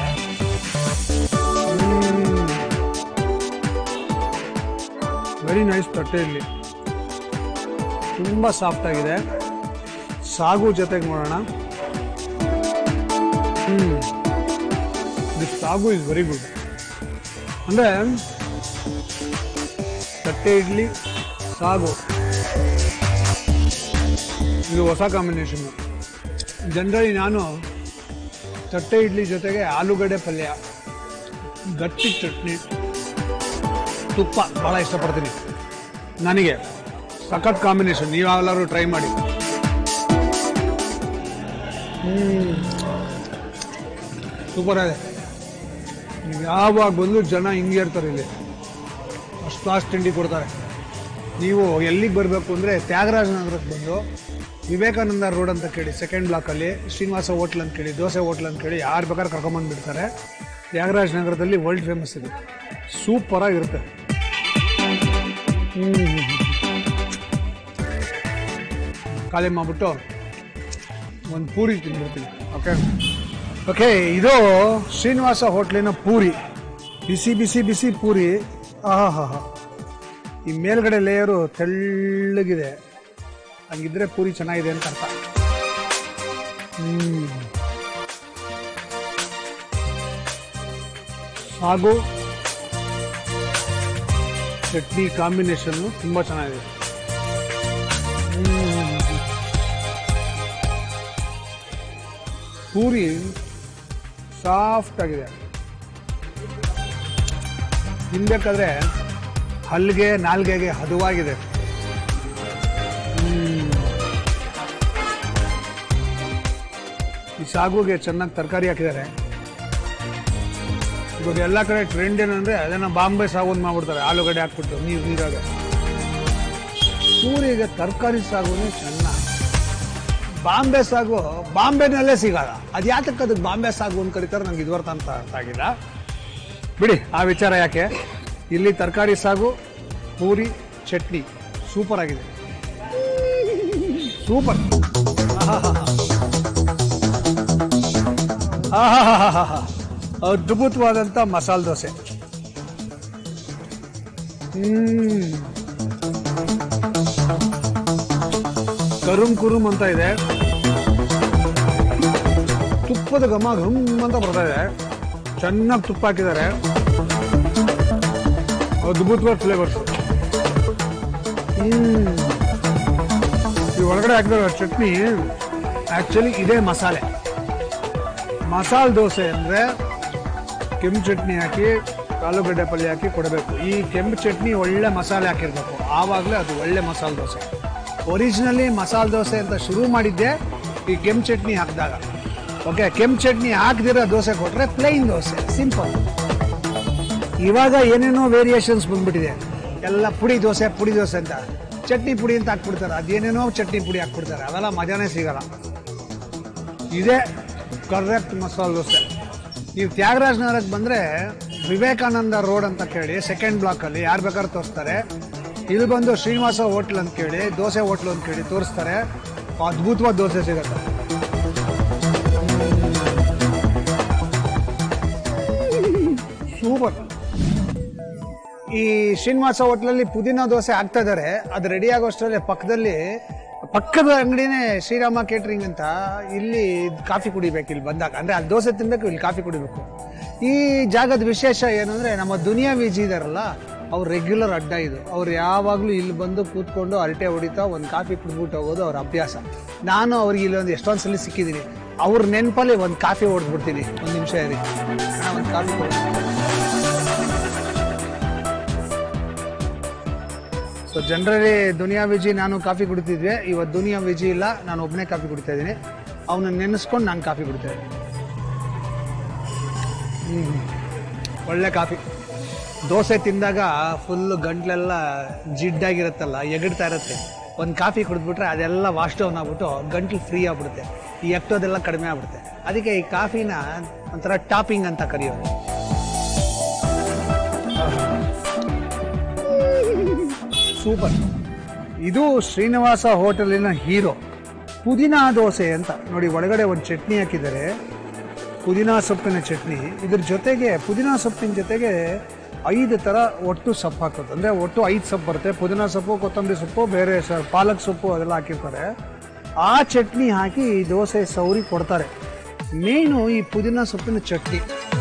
ವೆರಿ ನೈಸ್ ತಟ್ಟೆ ಇಡ್ಲಿ ತುಂಬ ಸಾಫ್ಟ್ ಆಗಿದೆ ಸಾಗು ಜೊತೆಗೆ ನೋಡೋಣ hmm this sagu is very good ಅಂದರೆ ತಟ್ಟೆ ಇಡ್ಲಿ ಸಾಗು ಇದು ಹೊಸ ಕಾಂಬಿನೇಷನ್ ಜನರಲಿ ನಾನು ತಟ್ಟೆ ಇಡ್ಲಿ ಜೊತೆಗೆ ಆಲೂಗಡ್ಡೆ ಪಲ್ಯ ಗಟ್ಟಿ ಚಟ್ನಿ ತುಪ್ಪ ಭಾಳ ಇಷ್ಟಪಡ್ತೀನಿ ನನಗೆ ಸಖತ್ ಕಾಂಬಿನೇಷನ್ ನೀವೆಲ್ಲರೂ ಟ್ರೈ ಮಾಡಿ ಸೂಪರ್ ಆಗಿದೆ ನೀವು ಯಾವಾಗ ಬಂದು ಜನ ಹಿಂಗೆ ಇರ್ತಾರೆ ಇಲ್ಲಿ ಅಷ್ಟು ಅಷ್ಟು ತಿಂಡಿ ಕೊಡ್ತಾರೆ ನೀವು ಎಲ್ಲಿಗೆ ಬರಬೇಕು ಅಂದರೆ ತ್ಯಾಗರಾಜ ನಗರಕ್ಕೆ ಬಂದು ವಿವೇಕಾನಂದ ರೋಡ್ ಅಂತ ಕೇಳಿ ಸೆಕೆಂಡ್ ಬ್ಲಾಕಲ್ಲಿ ಶ್ರೀನಿವಾಸ ಹೋಟ್ಲ್ ಅಂತ ಕೇಳಿ ದೋಸೆ ಹೋಟ್ಲ್ ಅಂತ ಕೇಳಿ ಯಾರು ಬೇಕಾದ್ರೆ ಕರ್ಕೊಂಬಂದ್ಬಿಡ್ತಾರೆ ತ್ಯಾಗರಾಜ ನಗರದಲ್ಲಿ ವರ್ಲ್ಡ್ ಫೇಮಸ್ ಇದೆ ಸೂಪರಾಗಿರುತ್ತೆ ಹ್ಮ್. ಖಾಲಿ ಮಾಡ್ಬಿಟ್ಟು ಒಂದು ಪೂರಿ ತಿಂದ್ಬಿಡ್ತೀನಿ ಓಕೆ ಓಕೆ ಇದು ಶ್ರೀನಿವಾಸ ಹೋಟ್ಲಿನ ಪೂರಿ ಬಿಸಿ ಬಿಸಿ ಬಿಸಿ ಪೂರಿ ಆಹಾ ಹಾ ಹಾ ಈ ಮೇಲ್ಗಡೆ ಲೇಯರು ತೆಳ್ಳಗಿದೆ ಹಂಗಿದ್ರೆ ಪೂರಿ ಚೆನ್ನಾಗಿದೆ ಅಂತ ಅರ್ಥ ಹ್ಮ್ ಹಾಗೂ ಚಟ್ನಿ ಕಾಂಬಿನೇಷನ್ ತುಂಬಾ ಚೆನ್ನಾಗಿದೆ ಹ್ಮ್. ಪೂರಿ ಸಾಫ್ಟ್ ಆಗಿದೆ ತಿನ್ಬೇಕಾದ್ರೆ ಹಲ್ಗೆ ನಾಲ್ಗೆಗೆ ಹದವಾಗಿದೆ ಹ್ಮ್. ಈ ಸಾಗುಗೆ ಚೆನ್ನಾಗಿ ತರಕಾರಿ ಹಾಕಿದ್ದಾರೆ ಇವಾಗ ಎಲ್ಲ ಕಡೆ ಟ್ರೆಂಡ್ ಏನಂದ್ರೆ ಅದನ್ನ ಬಾಂಬೆ ಸಾಗು ಅಂತ ಮಾಡ್ಬಿಡ್ತಾರೆ ಆಲೂಗಡ್ಡೆ ಹಾಕ್ಬಿಟ್ಟು ನೀರು ನೀರಾಗ ಪೂರಿಗೆ ತರಕಾರಿ ಸಾಗುನೇ ಚೆನ್ನ ಬಾಂಬೆ ಸಾಗು ಬಾಂಬೆನಲ್ಲೇ ಸಿಗಲ್ಲ ಅದು ಯಾತಕ್ಕೆ ಅದಕ್ಕೆ ಬಾಂಬೆ ಸಾಗು ಅಂತ ಕರೀತಾರೆ ನಂಗೆ ಇದುವರ್ತ ಅಂತ ಅರ್ಥ ಆಗಿಲ್ಲ ಬಿಡಿ ಆ ವಿಚಾರ ಯಾಕೆ ಇಲ್ಲಿ ತರಕಾರಿ ಸಾಗು ಪೂರಿ ಚಟ್ನಿ ಸೂಪರ್ ಆಗಿದೆ ಸೂಪರ್ ಆಹಾಹಾಹಾಹಾ. ಅದ್ಭುತವಾದಂಥ ಮಸಾಲೆ ದೋಸೆ ಹ್ಮ್ ಕರುಮ್ ಕುರುಮ್ ಅಂತ ಇದೆ ತುಪ್ಪದ ಘಮ ಘಮ್ ಅಂತ ಬರ್ತಾ ಇದೆ ಚೆನ್ನಾಗಿ ತುಪ್ಪ ಹಾಕಿದ್ದಾರೆ ಅದ್ಭುತವಾದ ಫ್ಲೇವರ್ಸ್ ಹ್ಮ್ ಈ ಒಳಗಡೆ ಹಾಕಿದ ಚಟ್ನಿ ಆಕ್ಚುಲಿ ಇದೇ ಮಸಾಲೆ ಮಸಾಲೆ ದೋಸೆ ಅಂದ್ರೆ ಕೆಂಪು ಚಟ್ನಿ ಹಾಕಿ ಆಲೂಗಡ್ಡೆ ಪಲ್ಯ ಹಾಕಿ ಕೊಡಬೇಕು ಈ ಕೆಂಪು ಚಟ್ನಿ ಒಳ್ಳೆ ಮಸಾಲೆ ಹಾಕಿರ್ಬೇಕು ಆವಾಗಲೇ ಅದು ಒಳ್ಳೆ ಮಸಾಲೆ ದೋಸೆ ಒರಿಜಿನಲಿ ಮಸಾಲೆ ದೋಸೆ ಅಂತ ಶುರು ಮಾಡಿದ್ದೆ ಈ ಕೆಂಪು ಚಟ್ನಿ ಹಾಕಿದಾಗ ಓಕೆ ಕೆಂಪು ಚಟ್ನಿ ಹಾಕದಿರೋ ದೋಸೆ ಕೊಟ್ರೆ ಪ್ಲೈನ್ ದೋಸೆ ಸಿಂಪಲ್ ಇವಾಗ ಏನೇನೋ ವೇರಿಯೇಷನ್ಸ್ ಬಂದ್ಬಿಟ್ಟಿದೆ ಎಲ್ಲ ಪುಡಿ ದೋಸೆ ಪುಡಿ ದೋಸೆ ಅಂತ ಚಟ್ನಿ ಪುಡಿ ಅಂತ ಹಾಕ್ಬಿಡ್ತಾರೆ ಅದೇನೇನೋ ಚಟ್ನಿ ಪುಡಿ ಹಾಕ್ಬಿಡ್ತಾರೆ ಅವೆಲ್ಲ ಮಜಾನೇ ಸಿಗಲ್ಲ ಇದೇ ಕರೆಕ್ಟ್ ಮಸಾಲೆ ದೋಸೆ ನೀವು ತ್ಯಾಗರಾಜ ನಗರಕ್ಕೆ ಬಂದರೆ ವಿವೇಕಾನಂದ ರೋಡ್ ಅಂತ ಕೇಳಿ ಸೆಕೆಂಡ್ ಬ್ಲಾಕಲ್ಲಿ ಯಾರು ಬೇಕಾದ್ರೂ ತೋರಿಸ್ತಾರೆ ಇಲ್ಲಿ ಬಂದು ಶ್ರೀನಿವಾಸ ಹೋಟ್ಲ್ ಅಂತ ಕೇಳಿ ದೋಸೆ ಹೋಟ್ಲು ಅಂತ ಕೇಳಿ ತೋರಿಸ್ತಾರೆ ಅದ್ಭುತವಾದ ದೋಸೆ ಸಿಗುತ್ತೆ ಸೂಪರ್ ಈ ಶ್ರೀನಿವಾಸ ಹೋಟ್ಲಲ್ಲಿ ಪುದೀನ ದೋಸೆ ಹಾಕ್ತಾ ಇದ್ದಾರೆ ಅದು ರೆಡಿ ಆಗೋಷ್ಟರಲ್ಲಿ ಪಕ್ಕದಲ್ಲಿ ಪಕ್ಕದ ಅಂಗಡಿನೇ ಶ್ರೀರಾಮ ಕೇಟ್ರಿಂಗ್ ಅಂತ ಇಲ್ಲಿ ಕಾಫಿ ಕುಡಿಬೇಕು ಇಲ್ಲಿ ಬಂದಾಗ ಅಂದ್ರೆ ಅಲ್ಲಿ ದೋಸೆ ತಿನ್ಬೇಕು ಇಲ್ಲಿ ಕಾಫಿ ಕುಡಿಬೇಕು ಈ ಜಾಗದ ವಿಶೇಷ ಏನಂದ್ರೆ ನಮ್ಮ ದುನಿಯಾ ವಿಜಿ ಇದಾರಲ್ಲ ಅವ್ರು ರೆಗ್ಯುಲರ್ ಅಡ್ಡ ಇದು ಅವ್ರು ಯಾವಾಗಲೂ ಇಲ್ಲಿ ಬಂದು ಕೂತ್ಕೊಂಡು ಅರಟೆ ಹೊಡಿತಾ ಒಂದು ಕಾಫಿ ಕುಡ್ಬಿಟ್ಟು ಹೋಗೋದು ಅವ್ರ ಅಭ್ಯಾಸ ನಾನು ಅವ್ರಿಗೆ ಇಲ್ಲಿ ಒಂದು ಎಷ್ಟೊಂದು ಸಲ ಸಿಕ್ಕಿದ್ದೀನಿ ಅವ್ರ ನೆನಪಲ್ಲಿ ಒಂದು ಕಾಫಿ ಹೊಡೆದ್ಬಿಡ್ತೀನಿ ಒಂದು ನಿಮಿಷ ಇರಿ ಒಂದು ಕಾಫಿ ಕೊಡಿ ಸೊ ಜನರಲಿ ದುನಿಯಾ ವಿಜಿ ನಾನು ಕಾಫಿ ಕುಡಿತಿದ್ವಿ ಇವತ್ತು ದುನಿಯಾ ವಿಜಿ ಇಲ್ಲ ನಾನು ಒಬ್ಬನೇ ಕಾಫಿ ಕುಡಿತಾ ಇದ್ದೀನಿ ಅವನ್ನ ನೆನೆಸ್ಕೊಂಡು ನಾನು ಕಾಫಿ ಕುಡಿತಾ ಇದ್ದೀನಿ ಹ್ಮ್. ಒಳ್ಳೆ ಕಾಫಿ ದೋಸೆ ತಿಂದಾಗ ಫುಲ್ ಗಂಟ್ಲೆಲ್ಲ ಜಿಡ್ಡಾಗಿರುತ್ತಲ್ಲ ಎಗಡ್ತಾ ಇರುತ್ತೆ ಒಂದು ಕಾಫಿ ಕುಡಿದ್ಬಿಟ್ರೆ ಅದೆಲ್ಲ ವಾಶ್ ಡೌನ್ ಆಗ್ಬಿಟ್ಟು ಗಂಟ್ಲು ಫ್ರೀ ಆಗ್ಬಿಡುತ್ತೆ ಈ ಎಕ್ಟೋದೆಲ್ಲ ಕಡಿಮೆ ಆಗ್ಬಿಡುತ್ತೆ ಅದಕ್ಕೆ ಈ ಕಾಫಿನ ಒಂಥರ ಟಾಪಿಂಗ್ ಅಂತ ಕರೆಯೋದು ಸೂಪರ್ ಇದು ಶ್ರೀನಿವಾಸ ಹೋಟೆಲಿನ ಹೀರೋ ಪುದೀನಾ ದೋಸೆ ಅಂತ ನೋಡಿ ಒಳಗಡೆ ಒಂದು ಚಟ್ನಿ ಹಾಕಿದ್ದಾರೆ ಪುದೀನಾ ಸೊಪ್ಪಿನ ಚಟ್ನಿ ಇದ್ರ ಜೊತೆಗೆ ಪುದೀನಾ ಸೊಪ್ಪಿನ ಜೊತೆಗೆ ಐದು ಥರ ಒಟ್ಟು ಸೊಪ್ಪು ಹಾಕೋದು ಅಂದರೆ ಒಟ್ಟು ಐದು ಸೊಪ್ಪು ಬರುತ್ತೆ ಪುದೀನಾ ಸೊಪ್ಪು ಕೊತ್ತಂಬರಿ ಸೊಪ್ಪು ಬೇರೆ ಸ ಪಾಲಕ್ ಸೊಪ್ಪು ಅದೆಲ್ಲ ಹಾಕಿರ್ತಾರೆ ಆ ಚಟ್ನಿ ಹಾಕಿ ಈ ದೋಸೆ ಸೌರಿ ಕೊಡ್ತಾರೆ ಮೇನು ಈ ಪುದೀನಾ ಸೊಪ್ಪಿನ ಚಟ್ನಿ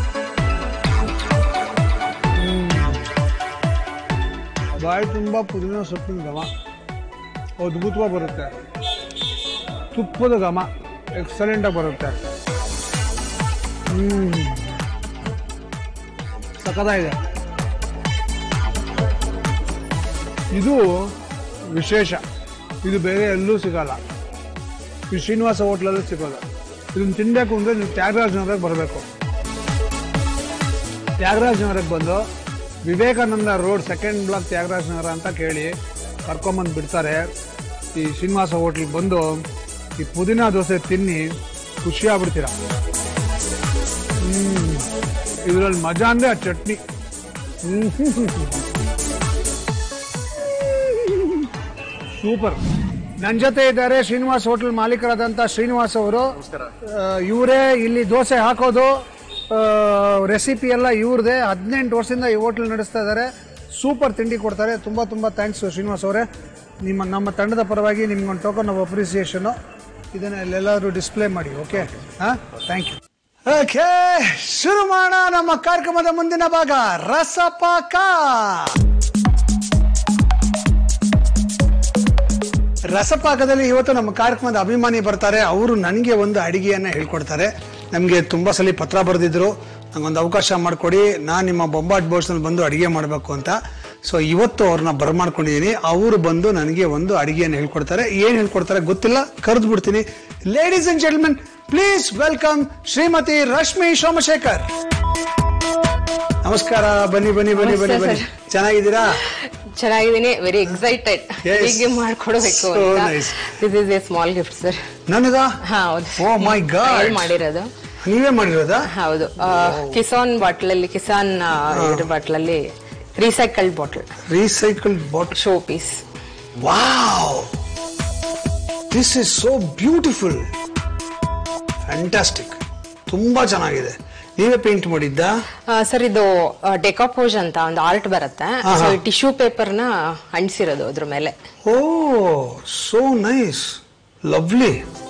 ಬಾಯಿ ತುಂಬ ಪುದೀನ ಸೊಪ್ಪಿನ ಘಮ ಅದ್ಭುತವಾಗಿ ಬರುತ್ತೆ ತುಪ್ಪದ ಘಮ ಎಕ್ಸಲೆಂಟಾಗಿ ಬರುತ್ತೆ ಹ್ಮ್ ಸಖತ್ತಾಗಿದೆ ಇದು ವಿಶೇಷ ಇದು ಬೇರೆ ಎಲ್ಲೂ ಸಿಗಲ್ಲ ಈ ಶ್ರೀನಿವಾಸ ಹೋಟ್ಲಲ್ಲೂ ಸಿಗೋದು ಇದನ್ನ ತಿನ್ಬೇಕು ಅಂದರೆ ನೀವು ತ್ಯಾಗರಾಜ್ ನಗರಕ್ಕೆ ಬರಬೇಕು ತ್ಯಾಗರಾಜ್ ನಗರಕ್ಕೆ ಬಂದು Vivekananda road second block Tyagaraj Nagar ಅಂತ ಕೇಳಿ ಕರ್ಕೊಂಬಂದು ಬಿಡ್ತಾರೆ ಈ ಶ್ರೀನಿವಾಸ ಹೋಟ್ಲಿಗೆ ಬಂದು ಈ ಪುದೀನ ದೋಸೆ ತಿನ್ನಿ ಖುಷಿ ಆಗ್ಬಿಡ್ತೀರ ಹ್ಮ್ ಇದರಲ್ಲಿ ಮಜಾ ಅಂದ್ರೆ ಆ ಚಟ್ನಿ ಸೂಪರ್ ನನ್ನ ಜೊತೆ ಇದ್ದಾರೆ ಶ್ರೀನಿವಾಸ್ ಹೋಟೆಲ್ ಮಾಲೀಕರಾದಂಥ ಶ್ರೀನಿವಾಸ್ ಅವರು ಇವರೇ ಇಲ್ಲಿ ದೋಸೆ ಹಾಕೋದು ರೆಸಿಪಿ ಎಲ್ಲ ಇವ್ರದೇ ಹದಿನೆಂಟು ವರ್ಷದಿಂದ ಈ ಹೋಟ್ಲ್ ನಡೆಸ್ತಾ ಇದ್ದಾರೆ ಸೂಪರ್ ತಿಂಡಿ ಕೊಡ್ತಾರೆ ತುಂಬ ತುಂಬ ಥ್ಯಾಂಕ್ಸ್ ಶ್ರೀನಿವಾಸ್ ಅವರೇ ನಿಮ್ಮ ನಮ್ಮ ತಂಡದ ಪರವಾಗಿ ನಿಮ್ಗೊಂದು ಟೋಕನ್ ಆಫ್ ಅಪ್ರಿಸಿಯೇಷನು ಇದನ್ನ ಎಲ್ಲಾದರೂ ಡಿಸ್ಪ್ಲೇ ಮಾಡಿ ಓಕೆ ಹಾಂ ಥ್ಯಾಂಕ್ ಯು ಓಕೆ ಶುರು ಮಾಡೋಣ ನಮ್ಮ ಕಾರ್ಯಕ್ರಮದ ಮುಂದಿನ ಭಾಗ ರಸಪಾಕ ರಸಪಾಕದಲ್ಲಿ ಇವತ್ತು ನಮ್ಮ ಕಾರ್ಯಕ್ರಮದ ಅಭಿಮಾನಿ ಬರ್ತಾರೆ ಅವರು ನನಗೆ ಒಂದು ಅಡಿಗೆಯನ್ನ ಹೇಳ್ಕೊಡ್ತಾರೆ ನಮಗೆ ತುಂಬಾ ಸಲ ಪತ್ರ ಬರೆದಿದ್ರು ನಂಗೊಂದು ಅವಕಾಶ ಮಾಡಿಕೊಡಿ ನಾನು ನಿಮ್ಮ ಬೊಂಬಾಟ್ ಬೋಸ್ನಲ್ಲಿ ಬಂದು ಅಡಿಗೆ ಮಾಡಬೇಕು ಅಂತ ಸೊ ಇವತ್ತು ಅವ್ರನ್ನ ಬರ್ಮಾಡ್ಕೊಂಡಿದ್ದೀನಿ ಅವರು ಬಂದು ನನಗೆ ಒಂದು ಅಡಿಗೆಯನ್ನು ಹೇಳ್ಕೊಡ್ತಾರೆ ಏನು ಹೇಳ್ಕೊಡ್ತಾರೆ ಗೊತ್ತಿಲ್ಲ ಕರೆದು ಬಿಡ್ತೀನಿ ladies and gentlemen please welcome Shrimati Rashmi Somashekhar ನಮಸ್ಕಾರ ಬನ್ನಿ ಬನ್ನಿ ಬನ್ನಿ ಬನ್ನಿ ಬನ್ನಿ ಚೆನ್ನಾಗಿದ್ದೀರಾ ಚೆನ್ನಾಗಿದ್ದೀನಿ ವೆರಿ ಎಕ್ಸೈಟೆಡ್ Yes. ಹೀಗೆ ಮಾಡ್ಕೊಡ್ಬೇಕು So ಅಂತ nice. This is a small gift sir ನನಗ ಹಾ ಹೌದು ಓ ಮೈ ಗಾಡ್ ಕೈಯಲ್ಲಿ ಮಾಡಿರೋದು ನೀವೇ ಮಾಡಿರೋದಾ ಹೌದು ಕಿಸಾನ್ ಬಾಟ್ಲ್ ಅಲ್ಲಿ ಕಿಸಾನ್ ಇದ್ರ ಬಾಟ್ಲ್ ಅಲ್ಲಿ recycled bottle recycled bottle show piece wow this is so beautiful fantastic ತುಂಬಾ ಚೆನ್ನಾಗಿದೆ ನೀವೇ ಪೇಂಟ್ ಮಾಡಿದ್ದ ಸರ್ ಇದು ಡೆಕಾಪೋಸ್ ಅಂತ ಒಂದು ಆರ್ಟ್ ಬರುತ್ತೆ ಸೊ ಟಿಶ್ಯೂ ಪೇಪರ್ ನ ಅಂಟಿಸಿರೋದು ಅದ್ರ ಮೇಲೆ oh so nice lovely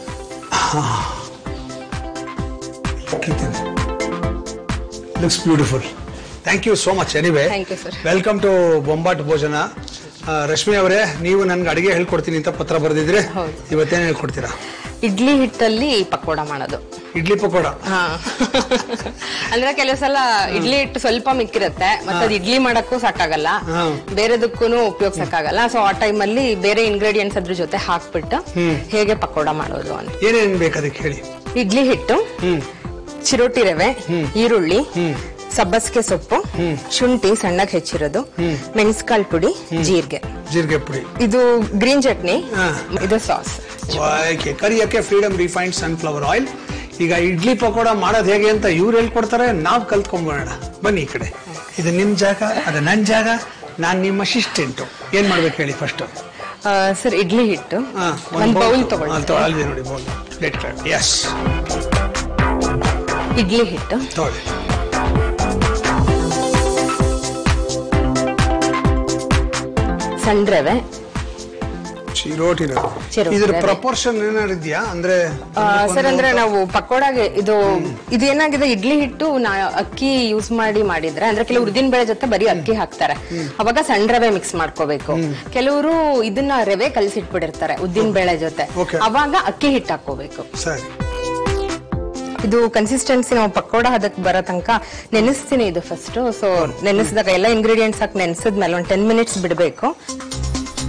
looks beautiful thank you so much anyway Thank you, sir. Welcome to Bombat Bhojana ಆ, ರಶ್ಮಿ ಅವರೇ ನೀವು ನನ್ಗೆ ಅಡಿಗೆ ಹೇಳ್ಕೊಡ್ತೀನಿ ಅಂತ ಪತ್ರ ಬರೆದಿದ್ರೆ ಹೌದು. ಇವತ್ತೇನು ಹೇಳ್ಕೊಡ್ತೀರಾ ಇಡ್ಲಿ ಹಿಟ್ಟಲ್ಲಿ ಪಕೋಡ ಮಾಡೋದು ಇಡ್ಲಿ ಪಕೋಡ ಹಾ ಅಂದ್ರೆ ಕೆಲವು ಸಲ ಇಡ್ಲಿ ಹಿಟ್ಟು ಸ್ವಲ್ಪ ಮಿಕ್ಕಿರುತ್ತೆ ಮತ್ತೆ ಅದು ಇಡ್ಲಿ ಮಾಡಕ್ಕೂ ಸಾಕಾಗಲ್ಲ ಹಾ. ಬೇರೆದಕ್ಕೂ ಉಪಯೋಗಿಸಕ್ಕಾಗಲ್ಲ ಸೊ ಆ ಟೈಮ್ ಅಲ್ಲಿ ಬೇರೆ ಇಂಗ್ರೀಡಿಯೆಂಟ್ಸ್ ಅದ್ರ ಜೊತೆ ಹಾಕ್ಬಿಟ್ಟು ಹೇಗೆ ಪಕೋಡ ಮಾಡೋದು ಅಂತ ಏನೇನು ಬೇಕು ಅದಕ್ಕೆ ಹೇಳಿ ಇಡ್ಲಿ ಹಿಟ್ಟು ಹ್ಮ್ ಚಿರೋಟಿ ರವೆ ಈರುಳ್ಳಿ ಸಬ್ಬಸ್ಗೆ ಸೊಪ್ಪು ಶುಂಠಿ ಸಣ್ಣಗೆ ಹೆಚ್ಚಿರೋದು ಮೆಣಸ್ಕಾಳ್ ಪುಡಿ ಜೀರಿಗೆ ಜೀರಿಗೆ ಪುಡಿ ಇದು ಗ್ರೀನ್ ಚಟ್ನಿ ಹಾ. ಇದು ಸಾಸ್ ಓಕೆ ಕರಿಯಕ್ಕೆ ಫ್ರೀಡಮ್ ರಿಫೈನ್ಡ್ ಸನ್ಫ್ಲವರ್ ಆಯಿಲ್ ಈಗ ಇಡ್ಲಿ ಪಕೋಡ ಮಾಡೋದು ಹೇಗೆ ಅಂತ ಇವ್ರು ಹೇಳ್ಕೊಡ್ತಾರೆ ನಾವು ಕಲ್ತ್ಕೊಂಡ್ಬೋಣ ಬನ್ನಿ ಈ ಕಡೆ ಇದು ನಿಮ್ ಜಾಗ ಅದು ನನ್ನ ಜಾಗ ನಾನು ನಿಮ್ಮ ಅಸಿಸ್ಟೆಂಟು ಏನ್ ಮಾಡ್ಬೇಕು ಹೇಳಿ ಫಸ್ಟ್ ಸರ್ ಇಡ್ಲಿ ಹಿಟ್ಟು ಒಂದ್ ಬೌಲ್ ತಗೊಳ್ಳಿ ತಗೊಳ್ಳಿ ನೋಡಿ ಬೌಲ್ ಪ್ಲೇಟ್ ಎಸ್ ಇಡ್ಲಿ ಹಿಟ್ಟು ತಗೊಳ್ಳಿ ಸಣ್ಣ ರವೆ ಚಿರೋಟಿ ರವೆ. ಚಿರೋಟಿ ಇದ್ರ ರವೆ. ಪ್ರಪೋರ್ಷನ್ ಏನಾರು ಇದೆಯಾ ಅಂದ್ರೆ ಸರ್ ಅಂದ್ರೆ ನಾವು ಪಕೋಡಾಗೆ ಇದು ಇದೇನಾಗಿದೆ ಇಡ್ಲಿ ಹಿಟ್ಟು ನಾ ಅಕ್ಕಿ ಯೂಸ್ ಮಾಡಿ ಮಾಡಿದ್ರೆ ಅಂದ್ರೆ ಕೆಲವು ಉದ್ದಿನ ಬೇಳೆ ಜೊತೆ ಬರೀ ಅಕ್ಕಿ ಹಾಕ್ತಾರೆ ಅವಾಗ ಸಣ್ಣ ರವೆ ಮಿಕ್ಸ್ ಮಾಡ್ಕೋಬೇಕು ಕೆಲವರು ಇದನ್ನ ರವೆ ಕಲ್ಸಿಟ್ಬಿಟ್ಟಿರ್ತಾರೆ ಉದ್ದಿನ ಬೇಳೆ ಜೊತೆ Okay. ಅವಾಗ ಅಕ್ಕಿ ಹಿಟ್ಟು ಹಾಕೋಬೇಕು ಸರಿ ಇದು ಕನ್ಸಿಸ್ಟೆನ್ಸಿ ನಾವು ಪಕೋಡ ಅದಕ್ಕೆ ಬರೋ ತನಕ ನೆನೆಸ್ತೀನಿ ಇದು ಫಸ್ಟ್ ಸೊ ನೆನೆಸಿದಾಗ ಎಲ್ಲ ಇಂಗ್ರೀಡಿಯೆಂಟ್ಸ್ ಹಾಕಿ ನೆನೆಸಿದ್ಮೇಲೆ ಒಂದು ಟೆನ್ ಮಿನಿಟ್ಸ್ ಬಿಡಬೇಕು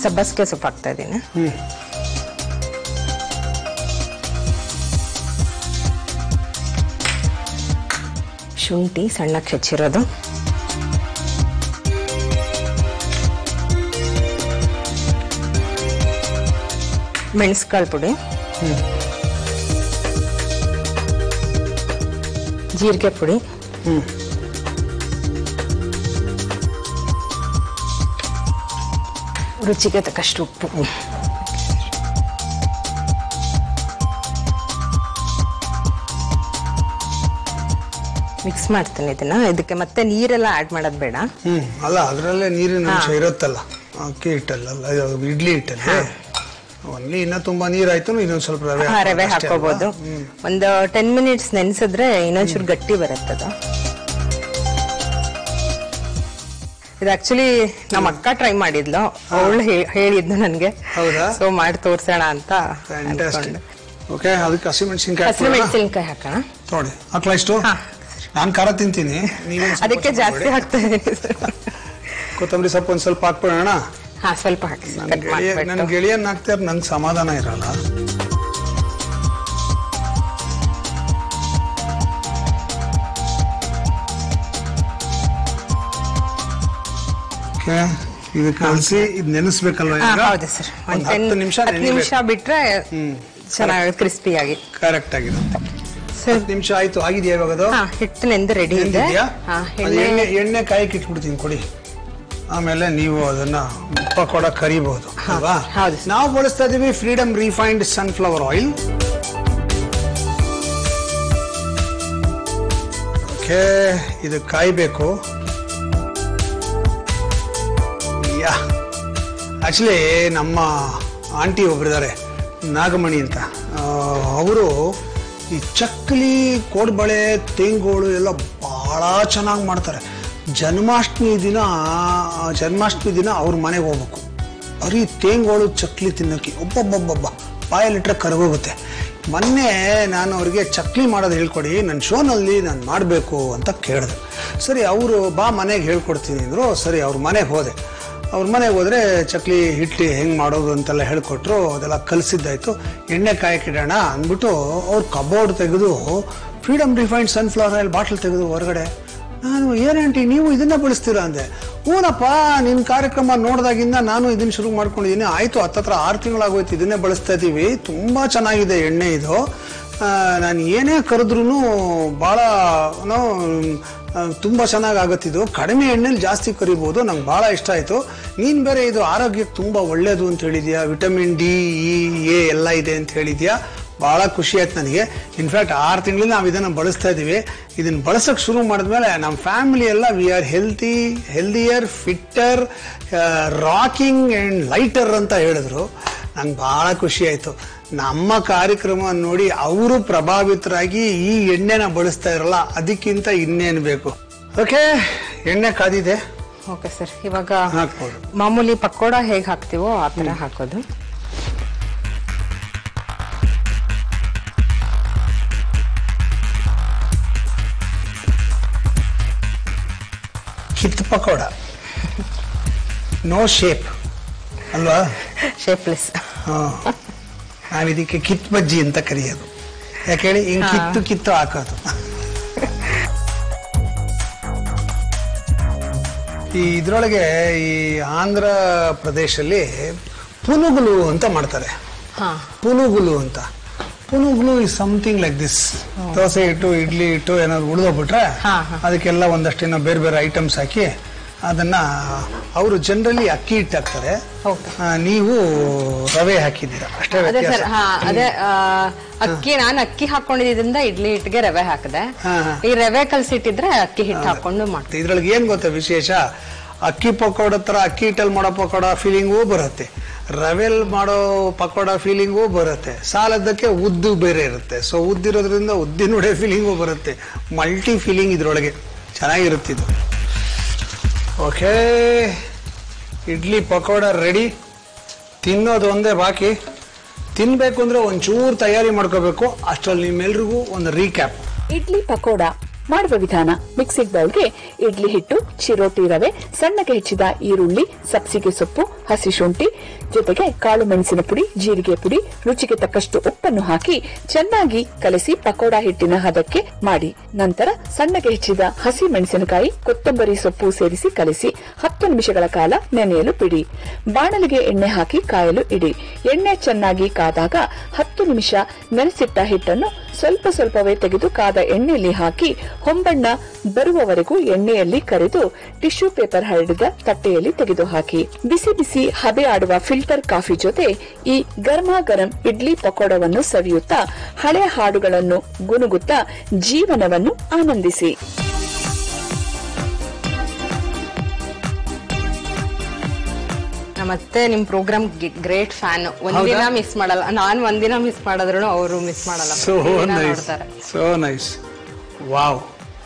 ಸಬ್ಬಸ್ಗೆ ಸೊಪ್ಪು ಹಾಕ್ತಾ ಇದ್ದೀನಿ ಹ್ಮ್ ಶುಂಠಿ ಸಣ್ಣಕ್ಕೆ ಹೆಚ್ಚಿರೋದು ಮೆಣಸ್ಕಾಳು ಪುಡಿ ಜೀರಿಗೆ ಪುಡಿ ಹ್ಮ್ ರುಚಿಗೆ ತಕ್ಕಷ್ಟು ಉಪ್ಪು ಮಿಕ್ಸ್ ಮಾಡ್ತೀನಿ ಇದನ್ನ ಇದಕ್ಕೆ ಮತ್ತೆ ನೀರೆಲ್ಲ ಆಡ್ ಮಾಡೋದು ಬೇಡ ಹ್ಮ್ ಅಲ್ಲ ಅದರಲ್ಲೇ ನೀರಿನ ಅಂಶ ಇರುತ್ತಲ್ಲ ಅಕ್ಕಿ ಹಿಟ್ಟಲ್ಲ ಅಲ್ಲ, ಇದು ಇಡ್ಲಿ ಹಿಟ್ಟಲ್ಲಿ ಒನ್ಲಿ ಇನ್ನ ತುಂಬಾ ನೀರಾಯ್ತು ಇನ್ನೊಂದ್ ಸ್ವಲ್ಪ ರವೆ ಹಾ, ರವೆ ಹಾಕ್ಬೋದು ಅಷ್ಟೇ ಅಲ್ವಾ? ಹಾಕೋಬಹುದು ಹ್ಮ್. ಒಂದು ಟೆನ್ ಮಿನಿಟ್ಸ್ ನೆನೆಸಿದ್ರೆ ಇನ್ನೊಂಚೂರು ಗಟ್ಟಿ ಬರುತ್ತದ ಇದು ಆಕ್ಚುಲಿ ನಮ್ಮ ಅಕ್ಕ ಟ್ರೈ ಮಾಡಿದ್ಲು ಅವಳು ಹೇಳಿದ್ಲು ನನ್ಗೆ ಹೌದಾ? ಸೊ ಮಾಡಿ ತೋರ್ಸೋಣ ಅಂತ ಫ್ಯಾಂಟಾಸ್ಟಿಕ್ ಓಕೆ ಅದಕ್ಕೆ ಹಸಿಮೆಣಸಿನ್ಕಾಯಿ ಹಸಿರು ಮೆಣಸಿನ್ಕಾಯಿ ಹಾಕೋಣ ನೋಡಿ ಹಾಕ್ಲಾ ಇಷ್ಟು ಹಾ. ನಾನು ಖಾರ ತಿಂತೀನಿ ನೀವೇನ್ ಸ್ವಲ್ಪ ಅದಕ್ಕೆ ಸ್ವಲ್ಪ ಜಾಸ್ತಿ ಮಾಡಿ. ಹಾಕ್ತಾ ಇದೀನಿ ಕೊತ್ತಂಬರಿ ಸೊಪ್ಪು ಒಂದ್ ಸ್ವಲ್ಪ ಹಾಕ್ಬಿಡೋಣ ಹಾ ಸ್ವಲ್ಪ ಹಾಕಿ ನನ್ನ ಕಟ್ ಗೆಳೆಯ ನನ್ನ ಮಾಡ್ಬಿಟ್ಟು ಗೆಳೆಯನ್ ಹಾಕ್ತಾರೆ ನಂಗೆ ಸಮಾಧಾನ ಇರಲ್ಲ ಓಕೆ ಇದು ಕಲಸಿ ಇದು ನೆನೆಸ್ಬೇಕಲ್ವಾ ಹಾ, ಈಗ ಹೌದು ಸರ್ ಒಂದ್ ಹತ್ತು ನಿಮಿಷ ಹತ್ತು ನಿಮಿಷ ಬಿಟ್ರೆ ಚೆನ್ನಾಗಿ ಕ್ರಿಸ್ಪಿಯಾಗಿ ಕರೆಕ್ಟ್ ಆಗಿರುತ್ತೆ ಸರ್ ಹತ್ತು ನಿಮಿಷ ಆಯ್ತು ಆಗಿದೆಯಾ ಇವಾಗ ಅದು ಹಾ ಹಿಟ್ಟು ನೆಂದು ರೆಡಿ ಇದೆ ನೆಂದಿದ್ಯಾ? ಹಾ ಅದು ಎಣ್ಣೆ ಎಣ್ಣೆ ಎಣ್ಣೆ ಕಾಯಕ್ಕೆ ಇಟ್ಬಿಡ್ತೀನಿ ಕೊಡಿ ಆಮೇಲೆ ನೀವು ಅದನ್ನ ಪಕೋಡ ಕರಿಬಹುದು ಅಲ್ವಾ ಹೌದು ಸರ್. ನಾವು ಬಳಸ್ತಾ ಇದೀವಿ Freedom refined sunflower oil okay ಇದು ಕಾಯ್ಬೇಕು ಯಾ ಆಕ್ಚುಲಿ ನಮ್ಮ ಆಂಟಿ ಒಬ್ರಿದ್ದಾರೆ ನಾಗಮಣಿ ಅಂತ ಅವರು ಈ ಚಕ್ಕಲಿ ಕೋಡ್ಬಳೆ ತೇಂಗೋಳು ಎಲ್ಲ ಬಹಳ ಚೆನ್ನಾಗಿ ಮಾಡ್ತಾರೆ ಜನ್ಮಾಷ್ಟಮಿ ದಿನ ಜನ್ಮಾಷ್ಟಮಿ ದಿನ ಅವ್ರ ಮನೆಗೆ ಹೋಗ್ಬೇಕು ಬರೀ ತೇಂಗೋಳು ಚಕ್ಲಿ ತಿನ್ನೋಕೆ ಒಬ್ಬೊಬ್ಬೊಬ್ಬೊಬ್ಬ ಬಾಯಲ್ಲಿಟ್ರೆ ಕರಗೋಗುತ್ತೆ ಮೊನ್ನೆ ನಾನು ಅವ್ರಿಗೆ ಚಕ್ಲಿ ಮಾಡೋದು ಹೇಳ್ಕೊಡಿ ನನ್ನ ಶೋನಲ್ಲಿ ನಾನು ಮಾಡಬೇಕು ಅಂತ ಕೇಳಿದೆ ಸರಿ ಅವರು ಬಾ ಮನೆಗೆ ಹೇಳ್ಕೊಡ್ತೀನಿ ಅಂದರು ಸರಿ ಅವ್ರ ಮನೆಗೆ ಹೋದೆ ಅವ್ರ ಮನೆಗೆ ಹೋದ್ರೆ ಚಕ್ಲಿ ಹಿಟ್ಟು ಹೆಂಗೆ ಮಾಡೋದು ಅಂತೆಲ್ಲ ಹೇಳ್ಕೊಟ್ರು ಅದೆಲ್ಲ ಕಲಿಸಿದ್ದಾಯ್ತು ಎಣ್ಣೆ ಕಾಯಕ್ಕಿಡೋಣ ಅಂದ್ಬಿಟ್ಟು ಅವ್ರು ಕಬೋರ್ಡ್ ತೆಗೆದು Freedom refined sunflower oil bottle ತೆಗೆದು ಹೊರಗಡೆ ನಾನು ಏನಂಟಿ ನೀವು ಇದನ್ನ ಬಳಸ್ತೀರಾ ಅಂದೆ ಹೂನಪ್ಪ ನಿನ್ನ ಕಾರ್ಯಕ್ರಮ ನೋಡಿದಾಗಿಂದ ನಾನು ಇದನ್ನ ಶುರು ಮಾಡ್ಕೊಂಡಿದ್ದೀನಿ ಆಯ್ತು ಹತ್ತತ್ರ ಆರು ತಿಂಗಳಾಗೋಯ್ತು ಇದನ್ನೇ ಬಳಸ್ತಾ ಇದ್ದೀವಿ ತುಂಬಾ ಚೆನ್ನಾಗಿದೆ ಎಣ್ಣೆ ಇದು ಆ, ನಾನು ಏನೇ ಕರೆದ್ರೂ ಭಾಳ ಏನೋ ಆ, ತುಂಬ ಚೆನ್ನಾಗಿ ಆಗುತ್ತಿದ್ದು ಕಡಿಮೆ ಎಣ್ಣೆಲಿ ಜಾಸ್ತಿ ಕರಿಬೋದು ನಂಗೆ ಭಾಳ ಇಷ್ಟ ಆಯಿತು ನೀನು ಬೇರೆ ಇದು ಆರೋಗ್ಯಕ್ಕೆ ತುಂಬ ಒಳ್ಳೆಯದು ಅಂತ ಹೇಳಿದ್ಯಾ ವಿಟಮಿನ್ ಡಿ ಇ ಎ ಎಲ್ಲ ಇದೆ ಅಂತ ಹೇಳಿದ್ಯಾ ಭಾಳ ಖುಷಿ ಆಯ್ತು ನನಗೆ ಇನ್ಫ್ಯಾಕ್ಟ್ ಆರು ತಿಂಗಳಿಂದ ನಾವು ಇದನ್ನು ಬಳಸ್ತಾ ಇದ್ದೀವಿ ಇದನ್ನು ಬಳಸೋಕೆ ಶುರು ಮಾಡಿದ್ಮೇಲೆ ನಮ್ಮ ಫ್ಯಾಮಿಲಿ ಎಲ್ಲ we are healthy healthier fitter rocking and lighter ಅಂತ ಹೇಳಿದ್ರು ನಂಗೆ ಭಾಳ ಖುಷಿ ಆಯಿತು ನಮ್ಮ ಕಾರ್ಯಕ್ರಮ ನೋಡಿ ಅವರು ಪ್ರಭಾವಿತರಾಗಿ ಈ ಎಣ್ಣೆನ ಬಳಸ್ತಾ ಇರಲ್ಲ ಅದಕ್ಕಿಂತ ಇನ್ನೇನು ಬೇಕು ಓಕೆ ಎಣ್ಣೆ ಕಾದಿದೆ ಓಕೆ ಸರ್ ಇವಾಗ ಹಾಕ್ಬೋದು ಮಾಮೂಲಿ ಪಕೋಡ ಹೇಗೆ ಹಾಕ್ತಿವೋ ಆ ಥರ ಹಾಕೋದು ಕಿತ್ ಪಕೋಡ ನೋ ಶೇಪ್ ಅಲ್ವಾ ಶೇಪ್ಲೆಸ್ ಹಾ. ನಾವ್ ಇದಕ್ಕೆ ಕಿತ್ ಬಜ್ಜಿ ಅಂತ ಕರೆಯೋದು ಯಾಕೆ ಹೇಳಿ ಹಿಂಗ್ ಕಿತ್ತು ಕಿತ್ತು ಹಾಕೋದು ಈ ಇದ್ರೊಳಗೆ ಈ ಆಂಧ್ರ ಪ್ರದೇಶಲ್ಲಿ ಪುನುಗುಲು ಅಂತ ಮಾಡ್ತಾರೆ ಹಾ ಪುನುಗುಲು ಅಂತ punugulu is something like this dosa ಇಟ್ಟು ಇಡ್ಲಿ ಇಟ್ಟು ಏನಾದ್ರು ಉಳಿದೋಗ್ಬಿಟ್ರೆ ಹಾ, ಹಾ. ಅದಕ್ಕೆಲ್ಲ ಒಂದಷ್ಟೇನೋ ಬೇರೆ ಬೇರೆ ಐಟಮ್ಸ್ ಹಾಕಿ ಅದನ್ನ ಅವರು ಜನರಲಿ ಅಕ್ಕಿ ಹಿಟ್ಟು ಹಾಕ್ತಾರೆ ಹೌದು. ಆ, ನೀವು ರವೆ ಹಾಕಿದ್ದೀರಾ ಅಷ್ಟೇ ಅದೇ ವ್ಯತ್ಯಾಸ ಸರ್ ಹಾ ಅದೇ ಆ, ಅಕ್ಕಿ ನಾನು ಅಕ್ಕಿ ಹಾಕೊಂಡಿದ್ರಿಂದ ಇಡ್ಲಿ ಹಿಟ್ಟಿಗೆ ರವೆ ಹಾಕಿದೆ ಹಾ, ಹಾ. ಈ ರವೆ ಕಲ್ಸಿಟ್ಟಿದ್ರೆ ಅಕ್ಕಿ ಹಿಟ್ಟು ಹಾಕೊಂಡು ಮಾಡ್ತೀನಿ ಇದ್ರೊಳಗೆ ಏನ್ ಗೊತ್ತಾ ವಿಶೇಷ ಅಕ್ಕಿ ಪಕೋಡ ಹತ್ರ ಅಕ್ಕಿ ಹಿಟ್ಟಲ್ಲಿ ಮಾಡೋ ಪಕೋಡ ಫೀಲಿಂಗೂ ಬರುತ್ತೆ ರವೆಲ್ ಮಾಡೋ ಪಕೋಡ ಫೀಲಿಂಗೂ ಬರುತ್ತೆ ಸಾಲದಕ್ಕೆ ಉದ್ದು ಬೇರೆ ಇರುತ್ತೆ ಸೊ ಉದ್ದಿರೋದ್ರಿಂದ ಉದ್ದಿನ ಉಡೆ ಫೀಲಿಂಗೂ ಬರುತ್ತೆ ಮಲ್ಟಿ ಫೀಲಿಂಗ್ ಇದ್ರೊಳಗೆ ಚೆನ್ನಾಗಿರುತ್ತೆ ಇದು ಓಕೆ ಇಡ್ಲಿ ಪಕೋಡ ರೆಡಿ ತಿನ್ನೋದು ಒಂದೇ ಬಾಕಿ ತಿನ್ಬೇಕು ಅಂದ್ರೆ ಒಂಚೂರು ತಯಾರಿ ಮಾಡ್ಕೋಬೇಕು ಅಷ್ಟರಲ್ಲಿ ನಿಮ್ಮೆಲ್ರಿಗೂ ಒಂದು ರೀಕ್ಯಾಪ್ ಇಡ್ಲಿ ಪಕೋಡ ಮಾಡುವ ವಿಧಾನ ಮಿಕ್ಸಿಂಗ್ ಬೌಲ್ಗೆ ಇಡ್ಲಿ ಹಿಟ್ಟು ಚಿರೋಟಿ ರವೆ ಸಣ್ಣಗೆ ಹೆಚ್ಚಿದ ಈರುಳ್ಳಿ ಸಬ್ಸಿಗೆ ಸೊಪ್ಪು ಹಸಿ ಶುಂಠಿ ಜೊತೆಗೆ ಕಾಳು ಮೆಣಸಿನ ಪುಡಿ ಜೀರಿಗೆ ಪುಡಿ ರುಚಿಗೆ ತಕ್ಕಷ್ಟು ಉಪ್ಪನ್ನು ಹಾಕಿ ಚೆನ್ನಾಗಿ ಕಲಸಿ ಪಕೋಡಾ ಹಿಟ್ಟಿನ ಹದಕ್ಕೆ ಮಾಡಿ ನಂತರ ಸಣ್ಣಗೆ ಹೆಚ್ಚಿದ ಹಸಿ ಮೆಣಸಿನಕಾಯಿ ಕೊತ್ತಂಬರಿ ಸೊಪ್ಪು ಸೇರಿಸಿ ಕಲಸಿ ಹತ್ತು ನಿಮಿಷಗಳ ಕಾಲ ನೆನೆಯಲು ಬಿಡಿ ಬಾಣಲಿಗೆ ಎಣ್ಣೆ ಹಾಕಿ ಕಾಯಲು ಇಡಿ ಎಣ್ಣೆ ಚೆನ್ನಾಗಿ ಕಾದಾಗ ಹತ್ತು ನಿಮಿಷ ನೆನೆಸಿಟ್ಟ ಹಿಟ್ಟನ್ನು ಸ್ವಲ್ಪ ಸ್ವಲ್ಪವೇ ತೆಗೆದು ಕಾದ ಎಣ್ಣೆಯಲ್ಲಿ ಹಾಕಿ ಹೊಂಬಣ್ಣ ಬರುವವರೆಗೂ ಎಣ್ಣೆಯಲ್ಲಿ ಕರೆದು ಟಿಶ್ಯೂ ಪೇಪರ್ ಹರಡಿದ ತಟ್ಟೆಯಲ್ಲಿ ತೆಗೆದು ಹಾಕಿ ಬಿಸಿ ಬಿಸಿ ಹಬೆ ಆಡುವ ಫಿಲ್ಟರ್ ಕಾಫಿ ಜೊತೆ ಈ ಗರ್ಮಾ ಗರಂ ಇಡ್ಲಿ ಪಕೋಡವನ್ನು ಸವಿಯುತ್ತಾ ಹಳೆ ಹಾಡುಗಳನ್ನು ಗುನುಗುತ್ತಾ ಜೀವನವನ್ನು ಆನಂದಿಸಿ ಮತ್ತೆ ನಿಮ್ ಪ್ರೋಗ್ರಾಮ್ ಗ್ರೇಟ್ ಫ್ಯಾನ್ ಒಂದಿನ ಹೌದಾ? ಮಿಸ್ ಮಾಡಲ್ಲ ನಾನ್ ಒಂದಿನ ಮಿಸ್ ಮಾಡಿದ್ರು ಅವರು ಮಿಸ್ ಮಾಡಲ್ಲ ಸೋ ಪ್ರತಿದಿನ ನೈಸ್ ನೋಡ್ತಾರೆ so nice wow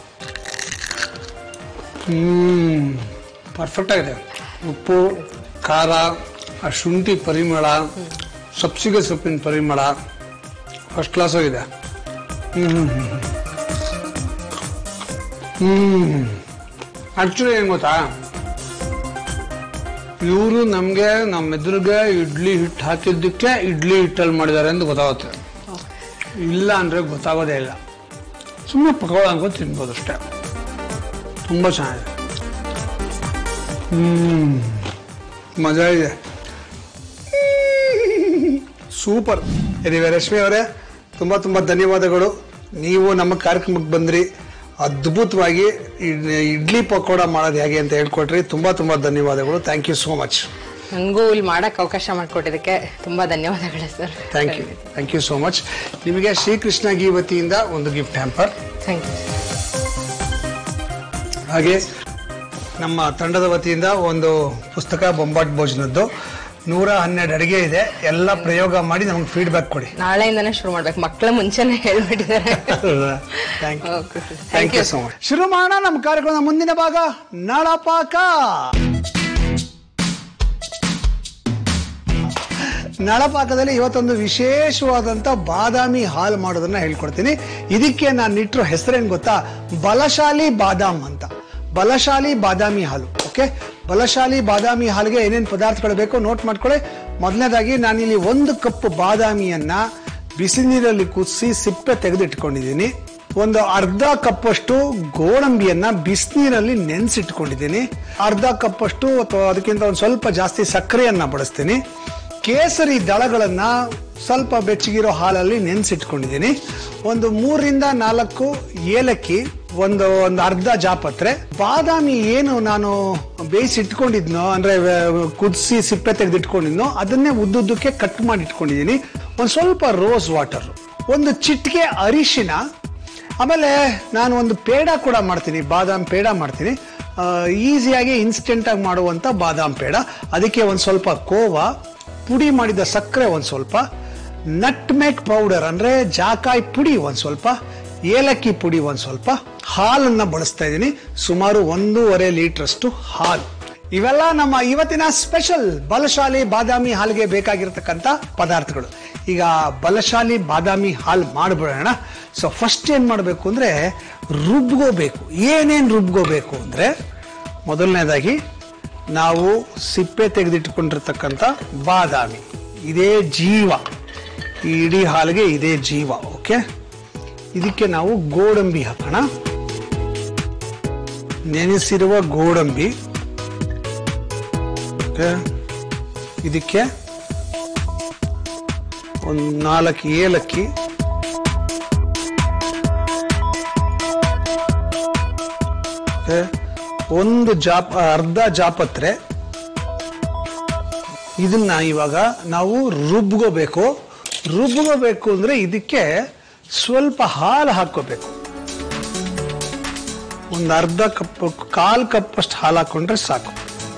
hmm perfect ಆಗಿದೆ ಉಪ್ಪು ಖಾರ ಆ ಶುಂಠಿ ಪರಿಮಳ ಸಬ್ಸಿಗೆ ಸೊಪ್ಪಿನ ಪರಿಮಳ ಫಸ್ಟ್ ಕ್ಲಾಸ್ ಆಗಿದೆ ಹ್ಮ್ ಹ್ಮ್ ಆಕ್ಚುಲಿ ಏನ್ ಗೊತ್ತಾ ಇವರು ನಮಗೆ ನಮ್ಮ ಎದುರಿಗೆ ಇಡ್ಲಿ ಹಿಟ್ಟು ಹಾಕಿದ್ದಕ್ಕೆ ಇಡ್ಲಿ ಹಿಟ್ಟಲ್ಲಿ ಮಾಡಿದ್ದಾರೆ ಅಂತ ಗೊತ್ತಾಗುತ್ತೆ ಇಲ್ಲ ಅಂದ್ರೆ ಗೊತ್ತಾಗೋದೇ ಇಲ್ಲ ಸುಮ್ಮನೆ ಪಕೋಡ ಅನ್ಕೊಂಡು ತಿನ್ಬೋದು ಅಷ್ಟೇ ತುಂಬ ಚೆನ್ನಾಗಿದೆ ಹ್ಮ್ ಮಜಾ ಇದೆ ಸೂಪರ್ ಎನಿವೆ ರಶ್ಮಿ ಅವರೇ ತುಂಬ ತುಂಬ ಧನ್ಯವಾದಗಳು ನೀವು ನಮ್ಮ ಕಾರ್ಯಕ್ರಮಕ್ಕೆ ಬಂದ್ರಿ ಅದ್ಭುತವಾಗಿ ಇಡ್- ಇಡ್ಲಿ ಪಕೋಡ ಮಾಡೋದು ಹೇಗೆ ಅಂತ ಹೇಳ್ಕೊಟ್ರಿ ತುಂಬ ತುಂಬ ಧನ್ಯವಾದಗಳು ಥ್ಯಾಂಕ್ ಯು ಸೋ ಮಚ್ ನಂಗೂ ಇಲ್ಲಿ ಮಾಡಕ್ ಅವಕಾಶ ಮಾಡ್ಕೊಟ್ಟಿದ್ದಕ್ಕೆ ತುಂಬಾ ಧನ್ಯವಾದಗಳು sir thank you thank you so much ನಿಮಗೆ ಶ್ರೀಕೃಷ್ಣ ಗೀ ವತಿಯಿಂದ ಒಂದು ಗಿಫ್ಟ್ ಹ್ಯಾಂಪರ್ ಥ್ಯಾಂಕ್ ಯು ಹಾಗೆ ನಮ್ಮ ತಂಡದ ವತಿಯಿಂದ ಒಂದು ಪುಸ್ತಕ ಬೊಂಬಾಟ್ ಭೋಜನದ್ದು ನೂರ ಹನ್ನೆರಡು ಅಡಿಗೆ ಇದೆ ಎಲ್ಲ ಪ್ರಯೋಗ ಮಾಡಿ ನಮಗೆ ಫೀಡ್ಬ್ಯಾಕ್ ಕೊಡಿ ನಾಳೆಯಿಂದನೇ ಶುರು ಮಾಡ್ಬೇಕು ಮಕ್ಕಳ ಮುಂಚೆನೆ ಹೇಳ್ಬಿಟ್ಟಿದ್ದಾರೆ thank you Okay, sir. Thank you so much ಶುರು ಮಾಡೋಣ ನಮ್ಮ ಕಾರ್ಯಕ್ರಮದ ಮುಂದಿನ ಭಾಗ ನಳಪಾಕ ನಳಪಾಕದಲ್ಲಿ ಇವತ್ತೊಂದು ವಿಶೇಷವಾದಂತ ಬಾದಾಮಿ ಹಾಲು ಮಾಡೋದನ್ನ ಹೇಳ್ಕೊಡ್ತೀನಿ ಇದಕ್ಕೆ ನಾನು ಇಟ್ಟಿರೋ ಹೆಸರೇನ್ ಗೊತ್ತಾ ಬಲಶಾಲಿ ಬಾದಾಮ್ ಅಂತ ಬಲಶಾಲಿ ಬಾದಾಮಿ ಹಾಲು ಓಕೆ ಬಲಶಾಲಿ ಬಾದಾಮಿ ಹಾಲಿಗೆ ಏನೇನು ಪದಾರ್ಥಗಳು ಬೇಕೋ ನೋಟ್ ಮಾಡ್ಕೊಳ್ಳಿ ಮೊದಲನೇದಾಗಿ ನಾನಿಲ್ಲಿ ಒಂದು ಕಪ್ ಬಾದಾಮಿಯನ್ನ ಬಿಸಿ ನೀರಲ್ಲಿ ಕುದಿಸಿ ಸಿಪ್ಪೆ ತೆಗೆದಿಟ್ಕೊಂಡಿದ್ದೀನಿ ಒಂದು ಅರ್ಧ ಕಪ್ಪಷ್ಟು ಗೋಡಂಬಿಯನ್ನ ಬಿಸಿನೀರಲ್ಲಿ ನೆನೆಸಿಟ್ಕೊಂಡಿದ್ದೀನಿ ಅರ್ಧ ಕಪ್ಪಷ್ಟು ಅಥವಾ ಅದಕ್ಕಿಂತ ಒಂದು ಸ್ವಲ್ಪ ಜಾಸ್ತಿ ಸಕ್ಕರೆಯನ್ನ ಬಳಸ್ತೀನಿ ಕೇಸರಿ ದಳಗಳನ್ನ ಸ್ವಲ್ಪ ಬೆಚ್ಚಗಿರೋ ಹಾಲಲ್ಲಿ ನೆನೆಸಿಟ್ಕೊಂಡಿದ್ದೀನಿ ಒಂದು ಮೂರರಿಂದ ನಾಲ್ಕು ಏಲಕ್ಕಿ ಒಂದು ಒಂದು ಅರ್ಧ ಜಾಪತ್ರೆ ಬಾದಾಮಿ ಏನು ನಾನು ಬೇಯಿಸಿಟ್ಕೊಂಡಿದ್ನೋ ಅಂದ್ರೆ ಕುದಿಸಿ ಸಿಪ್ಪೆ ತೆಗೆದಿಟ್ಕೊಂಡಿದ್ನೋ ಅದನ್ನೇ ಉದ್ದುದ್ದಕ್ಕೆ ಕಟ್ ಮಾಡಿ ಇಟ್ಕೊಂಡಿದ್ದೀನಿ ಒಂದು ಸ್ವಲ್ಪ ರೋಸ್ ವಾಟರ್ ಒಂದು ಚಿಟಿಕೆ ಅರಿಶಿನ ಆಮೇಲೆ ನಾನು ಒಂದು ಪೇಡ ಕೂಡ ಮಾಡ್ತೀನಿ ಬಾದಾಮ್ ಪೇಡ ಮಾಡ್ತೀನಿ ಈಸಿಯಾಗಿ ಇನ್ಸ್ಟೆಂಟಾಗಿ ಮಾಡುವಂಥ ಬಾದಾಮ್ ಪೇಡ ಅದಕ್ಕೆ ಒಂದು ಸ್ವಲ್ಪ ಕೋವಾ ಪುಡಿ ಮಾಡಿದ ಸಕ್ಕರೆ ಒಂದು ಸ್ವಲ್ಪ ನಟ್ ಮೇಕ್ ಪೌಡರ್ ಅಂದರೆ ಜಾಕಾಯಿ ಪುಡಿ ಒಂದು ಸ್ವಲ್ಪ ಏಲಕ್ಕಿ ಪುಡಿ ಒಂದು ಸ್ವಲ್ಪ ಹಾಲನ್ನು ಬಳಸ್ತಾ ಇದ್ದೀನಿ ಸುಮಾರು ಒಂದೂವರೆ ಲೀಟ್ರಷ್ಟು ಹಾಲು ಇವೆಲ್ಲ ನಮ್ಮ ಇವತ್ತಿನ ಸ್ಪೆಷಲ್ ಬಲಶಾಲಿ ಬಾದಾಮಿ ಹಾಲಿಗೆ ಬೇಕಾಗಿರ್ತಕ್ಕಂಥ ಪದಾರ್ಥಗಳು ಈಗ ಬಲಶಾಲಿ ಬಾದಾಮಿ ಹಾಲು ಮಾಡಿಬಿಡೋಣ ಸೊ ಫಸ್ಟ್ ಏನು ಮಾಡಬೇಕು ಅಂದರೆ ರುಬ್ಕೋಬೇಕು ಏನೇನು ರುಬ್ಕೋಬೇಕು ಅಂದರೆ ಮೊದಲನೇದಾಗಿ ನಾವು ಸಿಪ್ಪೆ ತೆಗೆದಿಟ್ಕೊಂಡಿರ್ತಕ್ಕಂಥ ಬಾದಾಮಿ ಇದೇ ಜೀವ ಈ ಇಡೀ ಹಾಲಿಗೆ ಇದೇ ಜೀವ ಓಕೆ ಇದಕ್ಕೆ ನಾವು ಗೋಡಂಬಿ ಹಾಕೋಣ ನೆನೆಸಿರುವ ಗೋಡಂಬಿ ಓಕೆ ಇದಕ್ಕೆ ಒಂದು ನಾಲ್ಕು ಏಲಕ್ಕಿ ಓಕೆ ಒಂದು ಜಾಪ ಅರ್ಧ ಜಾಪತ್ರೆ ಇದನ್ನ ಇವಾಗ ನಾವು ರುಬ್ಕೋಬೇಕು ರುಬ್ಕೋಬೇಕು ಅಂದ್ರೆ ಇದಕ್ಕೆ ಸ್ವಲ್ಪ ಹಾಲು ಹಾಕೋಬೇಕು ಒಂದು ಅರ್ಧ ಕಪ್ ಕಾಲ್ ಕಪ್ ಅಷ್ಟು ಹಾಲು ಹಾಕೊಂಡ್ರೆ ಸಾಕು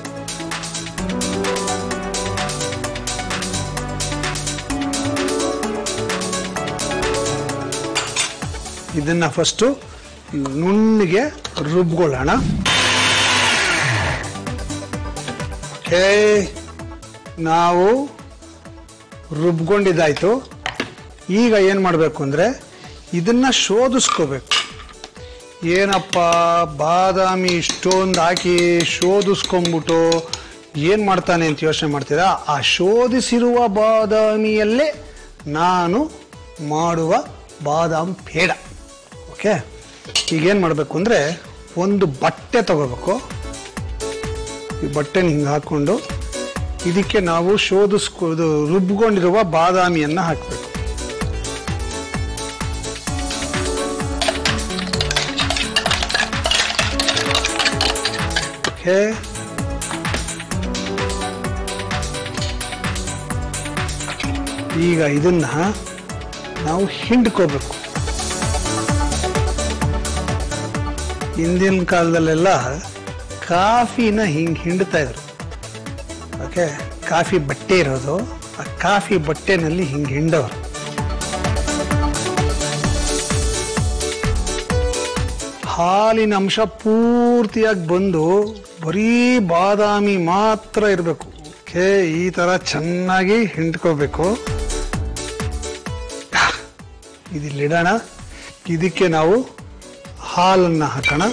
ಇದನ್ನ ಫಸ್ಟು ನುಣ್ಣಗೆ ರುಬ್ಕೊಳ್ಳೋಣ ಓಕೆ ನಾವು ರುಬ್ಕೊಂಡಿದ್ದಾಯ್ತು ಈಗ ಏನು ಮಾಡಬೇಕು ಅಂದರೆ ಇದನ್ನ ಶೋಧಿಸ್ಕೋಬೇಕು ಏನಪ್ಪ ಬಾದಾಮಿ ಇಷ್ಟೊಂದು ಹಾಕಿ ಶೋಧಿಸ್ಕೊಂಡ್ಬಿಟ್ಟು ಏನು ಮಾಡ್ತಾನೆ ಅಂತ ಯೋಚನೆ ಮಾಡ್ತೀರಾ ಆ ಶೋಧಿಸಿರುವ ಬಾದಾಮಿಯಲ್ಲೇ ನಾನು ಮಾಡುವ ಬಾದಾಮ್ ಪೇಡ ಓಕೆ ಈಗೇನು ಮಾಡಬೇಕು ಅಂದರೆ ಒಂದು ಬಟ್ಟೆ ತಗೋಬೇಕು ಈ ಬಟ್ಟೆನ ಹಿಂಗೆ ಹಾಕ್ಕೊಂಡು ಇದಕ್ಕೆ ನಾವು ಶೋಧಿಸ್ಕೊ ಇದು ರುಬ್ಕೊಂಡಿರುವ ಬಾದಾಮಿಯನ್ನು ಹಾಕಬೇಕು ಓಕೆ ಈಗ ಇದನ್ನ ನಾವು ಹಿಂಡ್ಕೋಬೇಕು ಹಿಂದಿನ ಕಾಲದಲ್ಲೆಲ್ಲ ಕಾಫಿನ ಹಿಂಗೆ ಹಿಂಡ್ತಾ ಇದ್ರು ಓಕೆ ಕಾಫಿ ಬಟ್ಟೆ ಇರೋದು ಆ ಕಾಫಿ ಬಟ್ಟೆನಲ್ಲಿ ಹಿಂಗೆ ಹಿಂಡೋರು ಹಾಲಿನ ಅಂಶ ಪೂರ್ತಿಯಾಗಿ ಬಂದು ಬರೀ ಬಾದಾಮಿ ಮಾತ್ರ ಇರಬೇಕು ಓಕೆ ಈ ತರ ಚೆನ್ನಾಗಿ ಹಿಂಡ್ಕೋಬೇಕು ಇದಿಲ್ಲಿಡೋಣ ಇದಕ್ಕೆ ನಾವು ಹಾಲನ್ನು ಹಾಕೋಣ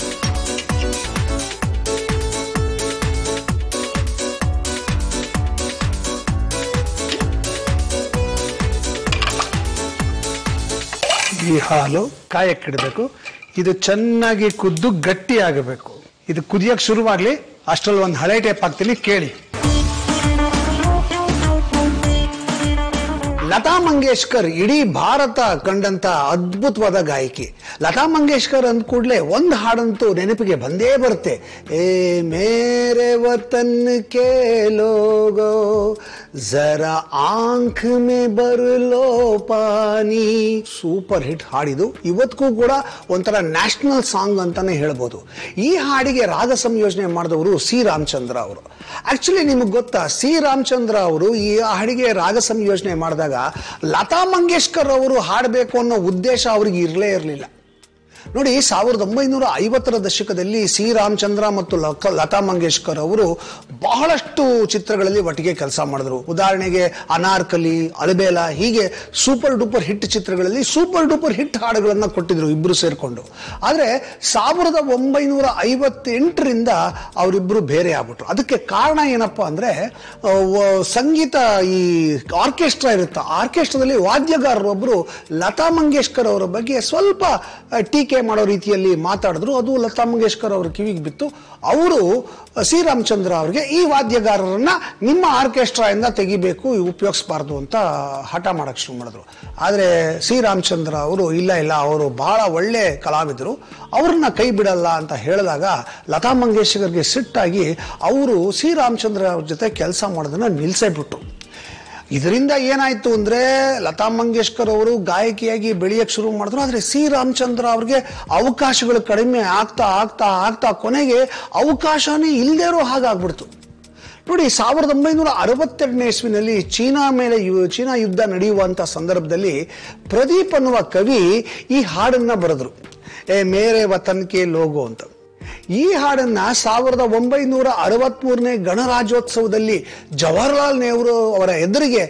ಈ ಹಾಲು ಕಾಯಕ್ಕಿಡಬೇಕು ಇದು ಚೆನ್ನಾಗಿ ಕುದ್ದು ಗಟ್ಟಿ ಆಗಬೇಕು ಇದು ಕುದಿಯಕ್ಕೆ ಶುರುವಾಗ್ಲಿ ಅಷ್ಟ್ರಲ್ಲಿ ಒಂದು ಹಳೆ ಟೇಪ್ ಹಾಕ್ತೀನಿ ಕೇಳಿ ಲತಾ ಮಂಗೇಶ್ಕರ್ ಇಡೀ ಭಾರತ ಕಂಡಂತ ಅದ್ಭುತವಾದ ಗಾಯಕಿ ಲತಾ ಮಂಗೇಶ್ಕರ್ ಅಂದ ಕೂಡಲೇ ಒಂದು ಹಾಡಂತೂ ನೆನಪಿಗೆ ಬಂದೇ ಬರುತ್ತೆ ಏ ಮೇರೆ ವತನ್ ಕೆ ಲೋಗೋ ಜರ ಆಂಖ್ ಮೇ ಬರ್ಲೋ ಪಾನಿ ಸೂಪರ್ ಹಿಟ್ ಹಾಡಿದು ಇವತ್ತಿಗೂ ಕೂಡ ಒಂಥರ ನ್ಯಾಷನಲ್ ಸಾಂಗ್ ಅಂತಾನೆ ಹೇಳ್ಬೋದು ಈ ಹಾಡಿಗೆ ರಾಗ ಸಂಯೋಜನೆ ಮಾಡಿದವರು ಸಿ ರಾಮಚಂದ್ರ ಅವರು ಆಕ್ಚುಲಿ ನಿಮಗೆ ಗೊತ್ತಾ ಸಿ ರಾಮಚಂದ್ರ ಅವರು ಈ ಹಾಡಿಗೆ ರಾಗ ಸಂಯೋಜನೆ ಮಾಡಿದಾಗ ಲತಾ ಮಂಗೇಶ್ಕರ್ ಅವರು ಹಾಡಬೇಕು ಅನ್ನೋ ಉದ್ದೇಶ ಅವ್ರಿಗೆ ಇರಲೇ ಇರಲಿಲ್ಲ ನೋಡಿ ಸಾವಿರದ ಒಂಬೈನೂರ ಐವತ್ತರ ದಶಕದಲ್ಲಿ ಸಿ ರಾಮಚಂದ್ರ ಮತ್ತು ಲಕ- ಲತಾ ಮಂಗೇಶ್ಕರ್ ಅವರು ಬಹಳಷ್ಟು ಚಿತ್ರಗಳಲ್ಲಿ ಒಟ್ಟಿಗೆ ಕೆಲಸ ಮಾಡಿದ್ರು ಉದಾಹರಣೆಗೆ ಅನಾರ್ಕಲಿ ಅಲಬೇಲ ಹೀಗೆ ಸೂಪರ್ ಡೂಪರ್ ಹಿಟ್ ಚಿತ್ರಗಳಲ್ಲಿ ಸೂಪರ್ ಡೂಪರ್ ಹಿಟ್ ಹಾಡುಗಳನ್ನು ಕೊಟ್ಟಿದ್ರು ಇಬ್ಬರು ಸೇರಿಕೊಂಡು ಆದರೆ ಸಾವಿರದ ಒಂಬೈನೂರ ಐವತ್ತೆಂಟರಿಂದ ಅವರಿಬ್ಬರು ಬೇರೆ ಆಗ್ಬಿಟ್ರು ಅದಕ್ಕೆ ಕಾರಣ ಏನಪ್ಪ ಅಂದ್ರೆ ಆ, ವ- ಸಂಗೀತ ಈ ಆರ್ಕೆಸ್ಟ್ರಾ ಇರುತ್ತೆ ಆರ್ಕೆಸ್ಟ್ರಾದಲ್ಲಿ ವಾದ್ಯಗಾರರೊಬ್ಬರು ಲತಾ ಮಂಗೇಶ್ಕರ್ ಅವರ ಬಗ್ಗೆ ಸ್ವಲ್ಪ ಆ, ಟೀಕೆ ಮಾಡೋ ರೀತಿಯಲ್ಲಿ ಮಾತಾಡಿದ್ರು ಅದು ಲತಾ ಮಂಗೇಶ್ಕರ್ ಅವರ ಕಿವಿಗೆ ಬಿತ್ತು ಅವರು ಸಿ ರಾಮಚಂದ್ರ ಅವರಿಗೆ ಈ ವಾದ್ಯಗಾರರನ್ನ ನಿಮ್ಮ ಆರ್ಕೆಸ್ಟ್ರಾ ಇಂದ ತೆಗಿಬೇಕು ಉಪಯೋಗಿಸಬಾರ್ದು ಅಂತ ಹಠ ಮಾಡಕ್ ಶುರು ಮಾಡಿದ್ರು ಆದರೆ ಸಿ ರಾಮಚಂದ್ರ ಅವರು ಇಲ್ಲ ಇಲ್ಲ ಅವರು ಬಹಳ ಒಳ್ಳೆ ಕಲಾವಿದರು ಅವ್ರನ್ನ ಕೈ ಬಿಡಲ್ಲ ಅಂತ ಹೇಳಿದಾಗ ಲತಾ ಮಂಗೇಶ್ಕರ್ಗೆ ಸಿಟ್ಟಾಗಿ ಅವರು ಸಿ ರಾಮಚಂದ್ರ ಅವ್ರ ಜೊತೆ ಕೆಲಸ ಮಾಡೋದನ್ನ ನಿಲ್ಸೇ ಬಿಟ್ರು ಇದರಿಂದ ಏನಾಯ್ತು ಅಂದ್ರೆ ಲತಾ ಮಂಗೇಶ್ಕರ್ ಅವರು ಗಾಯಕಿಯಾಗಿ ಬೆಳೆಯಕ್ಕೆ ಶುರು ಮಾಡಿದ್ರು ಆದ್ರೆ ಸಿ ರಾಮಚಂದ್ರ ಅವ್ರಿಗೆ ಅವಕಾಶಗಳು ಕಡಿಮೆ ಆಗ್ತಾ ಆಗ್ತಾ ಆಗ್ತಾ ಕೊನೆಗೆ ಅವಕಾಶನೇ ಇಲ್ಲದೇ ಇರೋ ಹಾಗಾಗ್ಬಿಡ್ತು ನೋಡಿ ಸಾವಿರದ ಒಂಬೈನೂರ ಅರವತ್ತೆರಡನೇ ಇಸ್ವಿನಲ್ಲಿ ಚೀನಾ ಮೇಲೆ ಯು- ಚೀನಾ ಯುದ್ಧ ನಡೆಯುವಂತ ಸಂದರ್ಭದಲ್ಲಿ ಪ್ರದೀಪ್ ಅನ್ನುವ ಕವಿ ಈ ಹಾಡನ್ನ ಬರೆದ್ರು ಏ ಮೇರೆ ವತನ್ ಕೆ ಲೋಗೋ ಅಂತ ಈ ಹಾಡನ್ನ ಸಾವಿರದ ಒಂಬೈನೂರ ಅರವತ್ಮೂರನೇ ಗಣರಾಜ್ಯೋತ್ಸವದಲ್ಲಿ ಜವಾಹರ್ಲಾಲ್ ನೆಹರು ಅವರ ಎದುರಿಗೆ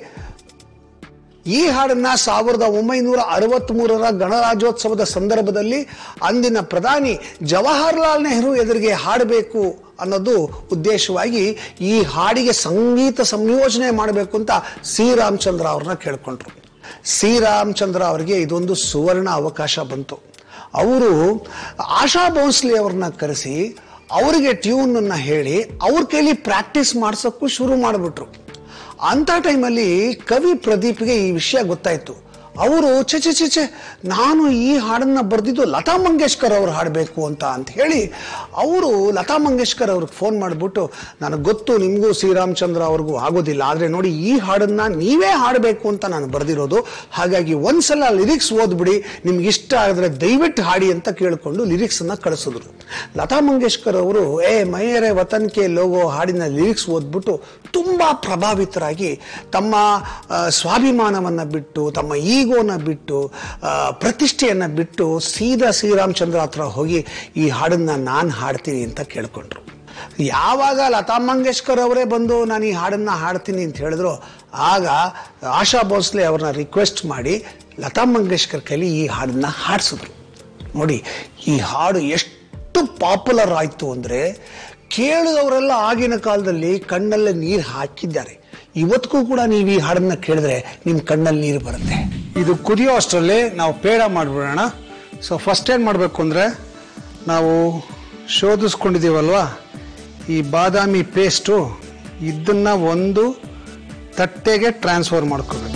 ಈ ಹಾಡನ್ನ ಸಾವಿರದ ಒಂಬೈನೂರ ಅರವತ್ತ್ ಮೂರರ ಗಣರಾಜ್ಯೋತ್ಸವದ ಸಂದರ್ಭದಲ್ಲಿ ಅಂದಿನ ಪ್ರಧಾನಿ ಜವಾಹರ್ಲಾಲ್ ನೆಹರು ಎದುರಿಗೆ ಹಾಡಬೇಕು ಅನ್ನೋದು ಉದ್ದೇಶವಾಗಿ ಈ ಹಾಡಿಗೆ ಸಂಗೀತ ಸಂಯೋಜನೆ ಮಾಡಬೇಕು ಅಂತ ಸಿ ರಾಮಚಂದ್ರ ಅವ್ರನ್ನ ಕೇಳ್ಕೊಂಡ್ರು ಸಿ ರಾಮಚಂದ್ರ ಅವರಿಗೆ ಇದೊಂದು ಸುವರ್ಣ ಅವಕಾಶ ಬಂತು ಅವರು ಆಶಾ ಭೋಸ್ಲೆ ಅವ್ರನ್ನ ಕರೆಸಿ ಅವರಿಗೆ ಟ್ಯೂನ್ ಅನ್ನ ಹೇಳಿ ಅವ್ರ ಕೈಲಿ ಪ್ರಾಕ್ಟೀಸ್ ಮಾಡ್ಸೋಕ್ಕೂ ಶುರು ಮಾಡಿಬಿಟ್ರು ಅಂತ ಟೈಮಲ್ಲಿ ಕವಿ ಪ್ರದೀಪ್ಗೆ ಈ ವಿಷಯ ಗೊತ್ತಾಯ್ತು ಅವರು ಚೆ ಚೆ ಚೆ ಚೆ ನಾನು ಈ ಹಾಡನ್ನ ಬರೆದಿದ್ದು ಲತಾ ಮಂಗೇಶ್ಕರ್ ಅವ್ರು ಹಾಡಬೇಕು ಅಂತ ಅಂತ ಹೇಳಿ ಅವರು ಲತಾ ಮಂಗೇಶ್ಕರ್ ಅವ್ರಿಗೆ ಫೋನ್ ಮಾಡಿಬಿಟ್ಟು ನನಗೆ ಗೊತ್ತು ನಿಮಗೂ ಶ್ರೀರಾಮಚಂದ್ರ ಅವ್ರಿಗೂ ಆಗೋದಿಲ್ಲ ಆದರೆ ನೋಡಿ ಈ ಹಾಡನ್ನ ನೀವೇ ಹಾಡಬೇಕು ಅಂತ ನಾನು ಬರೆದಿರೋದು ಹಾಗಾಗಿ ಒಂದ್ಸಲ ಲಿರಿಕ್ಸ್ ಓದ್ಬಿಡಿ ನಿಮ್ಗೆ ಇಷ್ಟ ಆಗಿದ್ರೆ ದಯವಿಟ್ಟು ಹಾಡಿ ಅಂತ ಕೇಳಿಕೊಂಡು ಲಿರಿಕ್ಸ್ ಅನ್ನ ಕಳಿಸಿದ್ರು ಲತಾ ಮಂಗೇಶ್ಕರ್ ಅವರು ಏ ಮೈಯರೆ ವತನ್ ಕೆ ಲೋಗೋ ಹಾಡಿನ ಲಿರಿಕ್ಸ್ ಓದ್ಬಿಟ್ಟು ತುಂಬಾ ಪ್ರಭಾವಿತರಾಗಿ ತಮ್ಮ ಆ, ಸ್ವಾಭಿಮಾನವನ್ನ ಬಿಟ್ಟು ತಮ್ಮ ಈಗೋನ ಬಿಟ್ಟು ಆ, ಪ್ರತಿಷ್ಠೆಯನ್ನ ಬಿಟ್ಟು ಸೀದಾ ಶ್ರೀರಾಮಚಂದ್ರ ಹತ್ರ ಹೋಗಿ ಈ ಹಾಡನ್ನ ನಾನು ಹಾಡ್ತೀನಿ ಅಂತ ಕೇಳ್ಕೊಂಡ್ರು ಯಾವಾಗ ಲತಾ ಮಂಗೇಶ್ಕರ್ ಅವರೇ ಬಂದು ನಾನು ಈ ಹಾಡನ್ನ ಹಾಡ್ತೀನಿ ಅಂತ ಹೇಳಿದ್ರು ಆಗ ಆಶಾ ಭೋಸ್ಲೆ ಅವ್ರನ್ನ ರಿಕ್ವೆಸ್ಟ್ ಮಾಡಿ ಲತಾ ಮಂಗೇಶ್ಕರ್ ಕೈಲಿ ಈ ಹಾಡನ್ನ ಹಾಡಿಸಿದ್ರು ನೋಡಿ ಈ ಹಾಡು ಎಷ್ಟು ಪಾಪ್ಯುಲರ್ ಆಯ್ತು ಅಂದ್ರೆ ಕೇಳಿದವರೆಲ್ಲ ಆಗಿನ ಕಾಲದಲ್ಲಿ ಕಣ್ಣಲ್ಲೇ ನೀರು ಹಾಕಿದ್ದಾರೆ ಇವತ್ತಿಗೂ ಕೂಡ ನೀವು ಈ ಹಾಡನ್ನ ಕೇಳಿದ್ರೆ ನಿಮ್ ಕಣ್ಣಲ್ಲಿ ನೀರು ಬರುತ್ತೆ ಇದು ಕುದಿಯೋ ಅಷ್ಟರಲ್ಲಿ ನಾವು ಪೇಡ ಮಾಡ್ಬಿಡೋಣ ಸೊ ಫಸ್ಟ್ ಏನ್ ಮಾಡ್ಬೇಕು ಅಂದ್ರೆ ನಾವು ಶೋಧಿಸ್ಕೊಂಡಿದ್ದೀವಲ್ವಾ ಈ ಬಾದಾಮಿ ಪೇಸ್ಟು ಇದನ್ನ ಒಂದು ತಟ್ಟೆಗೆ ಟ್ರಾನ್ಸ್ಫರ್ ಮಾಡ್ಕೋಬೇಕು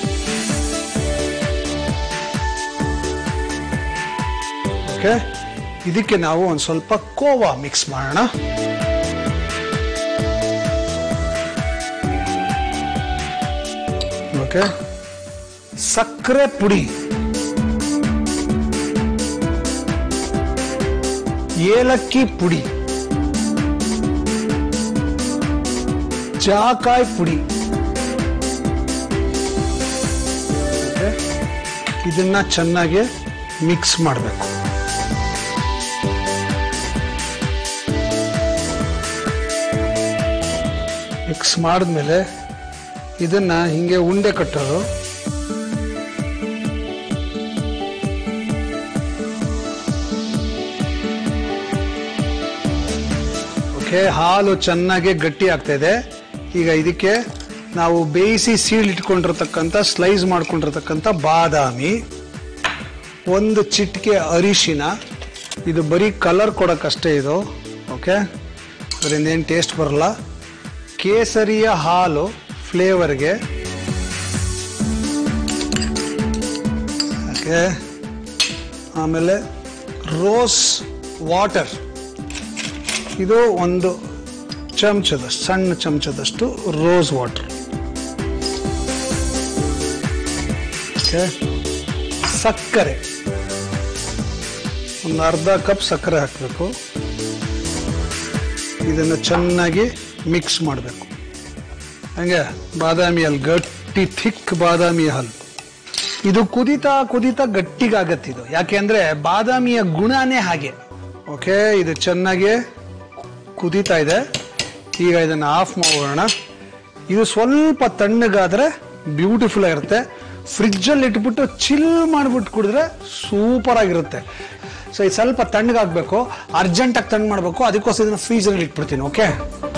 ಓಕೆ ಇದಕ್ಕೆ ನಾವು ಒಂದು ಸ್ವಲ್ಪ ಕೋವಾ ಮಿಕ್ಸ್ ಮಾಡೋಣ ಓಕೆ ಸಕ್ಕರೆ ಪುಡಿ ಏಲಕ್ಕಿ ಪುಡಿ ಜಾಕಾಯಿ ಪುಡಿ Okay? ಇದನ್ನ ಚೆನ್ನಾಗಿ ಮಿಕ್ಸ್ ಮಾಡಬೇಕು ಮಿಕ್ಸ್ ಮಾಡಿದ್ಮೇಲೆ ಇದನ್ನ ಹಿಂಗೆ ಉಂಡೆ ಕಟ್ಟೋದು ಓಕೆ ಹಾಲು ಚೆನ್ನಾಗಿ ಗಟ್ಟಿ ಆಗ್ತಾ ಇದೆ ಈಗ ಇದಕ್ಕೆ ನಾವು ಬೇಯಿಸಿ ಸೀಳ್ ಇಟ್ಕೊಂಡಿರ್ತಕ್ಕಂಥ ಸ್ಲೈಸ್ ಮಾಡ್ಕೊಂಡಿರ್ತಕ್ಕಂಥ ಬಾದಾಮಿ ಒಂದು ಚಿಟಿಕೆ ಅರಿಶಿನ ಇದು ಬರೀ ಕಲರ್ ಕೊಡೋಕ್ಕಷ್ಟೇ ಇದು ಓಕೆ ಅದರಿಂದ ಏನು ಟೇಸ್ಟ್ ಬರಲ್ಲ ಕೇಸರಿಯ ಹಾಲು ಫ್ಲೇವರ್ಗೆ ಓಕೆ ಆಮೇಲೆ ರೋಸ್ ವಾಟರ್ ಇದು ಒಂದು ಚಮಚದಷ್ಟು ಸಣ್ಣ ಚಮಚದಷ್ಟು ರೋಸ್ ವಾಟರ್ ಓಕೆ ಸಕ್ಕರೆ ಒಂದು ಅರ್ಧ ಕಪ್ ಸಕ್ಕರೆ ಹಾಕಬೇಕು ಇದನ್ನು ಚೆನ್ನಾಗಿ ಮಿಕ್ಸ್ ಮಾಡಬೇಕು ಹಂಗೆ ಬಾದಾಮಿ ಹಾಲು ಗಟ್ಟಿ ಥಿಕ್ ಬಾದಾಮಿ ಹಾಲು ಇದು ಕುದಿತಾ ಕುದಿತಾ ಗಟ್ಟಿಗಾಗತ್ತೆ ಇದು ಯಾಕೆಂದ್ರೆ ಬಾದಾಮಿಯ ಗುಣನೇ ಹಾಗೆ ಓಕೆ ಇದು ಚೆನ್ನಾಗಿ ಕುದೀತಾ ಇದೆ ಈಗ ಇದನ್ನು ಆಫ್ ಮಾಡೋಣ ಇದು ಸ್ವಲ್ಪ ತಣ್ಣಗಾದ್ರೆ ಬ್ಯೂಟಿಫುಲ್ ಆಗಿರುತ್ತೆ ಫ್ರಿಜ್ಜಲ್ಲಿ ಇಟ್ಬಿಟ್ಟು ಚಿಲ್ ಮಾಡಿಬಿಟ್ಟು ಕುಡಿದ್ರೆ ಸೂಪರ್ ಆಗಿರುತ್ತೆ ಸೊ ಇದು ಸ್ವಲ್ಪ ತಣ್ಣಗಾಗಬೇಕು ಅರ್ಜೆಂಟಾಗಿ ತಣ್ಣು ಮಾಡಬೇಕು ಅದಕ್ಕೋಸ್ಕರ ಇದನ್ನ ಫ್ರೀಜರಲ್ಲಿ ಇಟ್ಬಿಡ್ತೀನಿ ಓಕೆ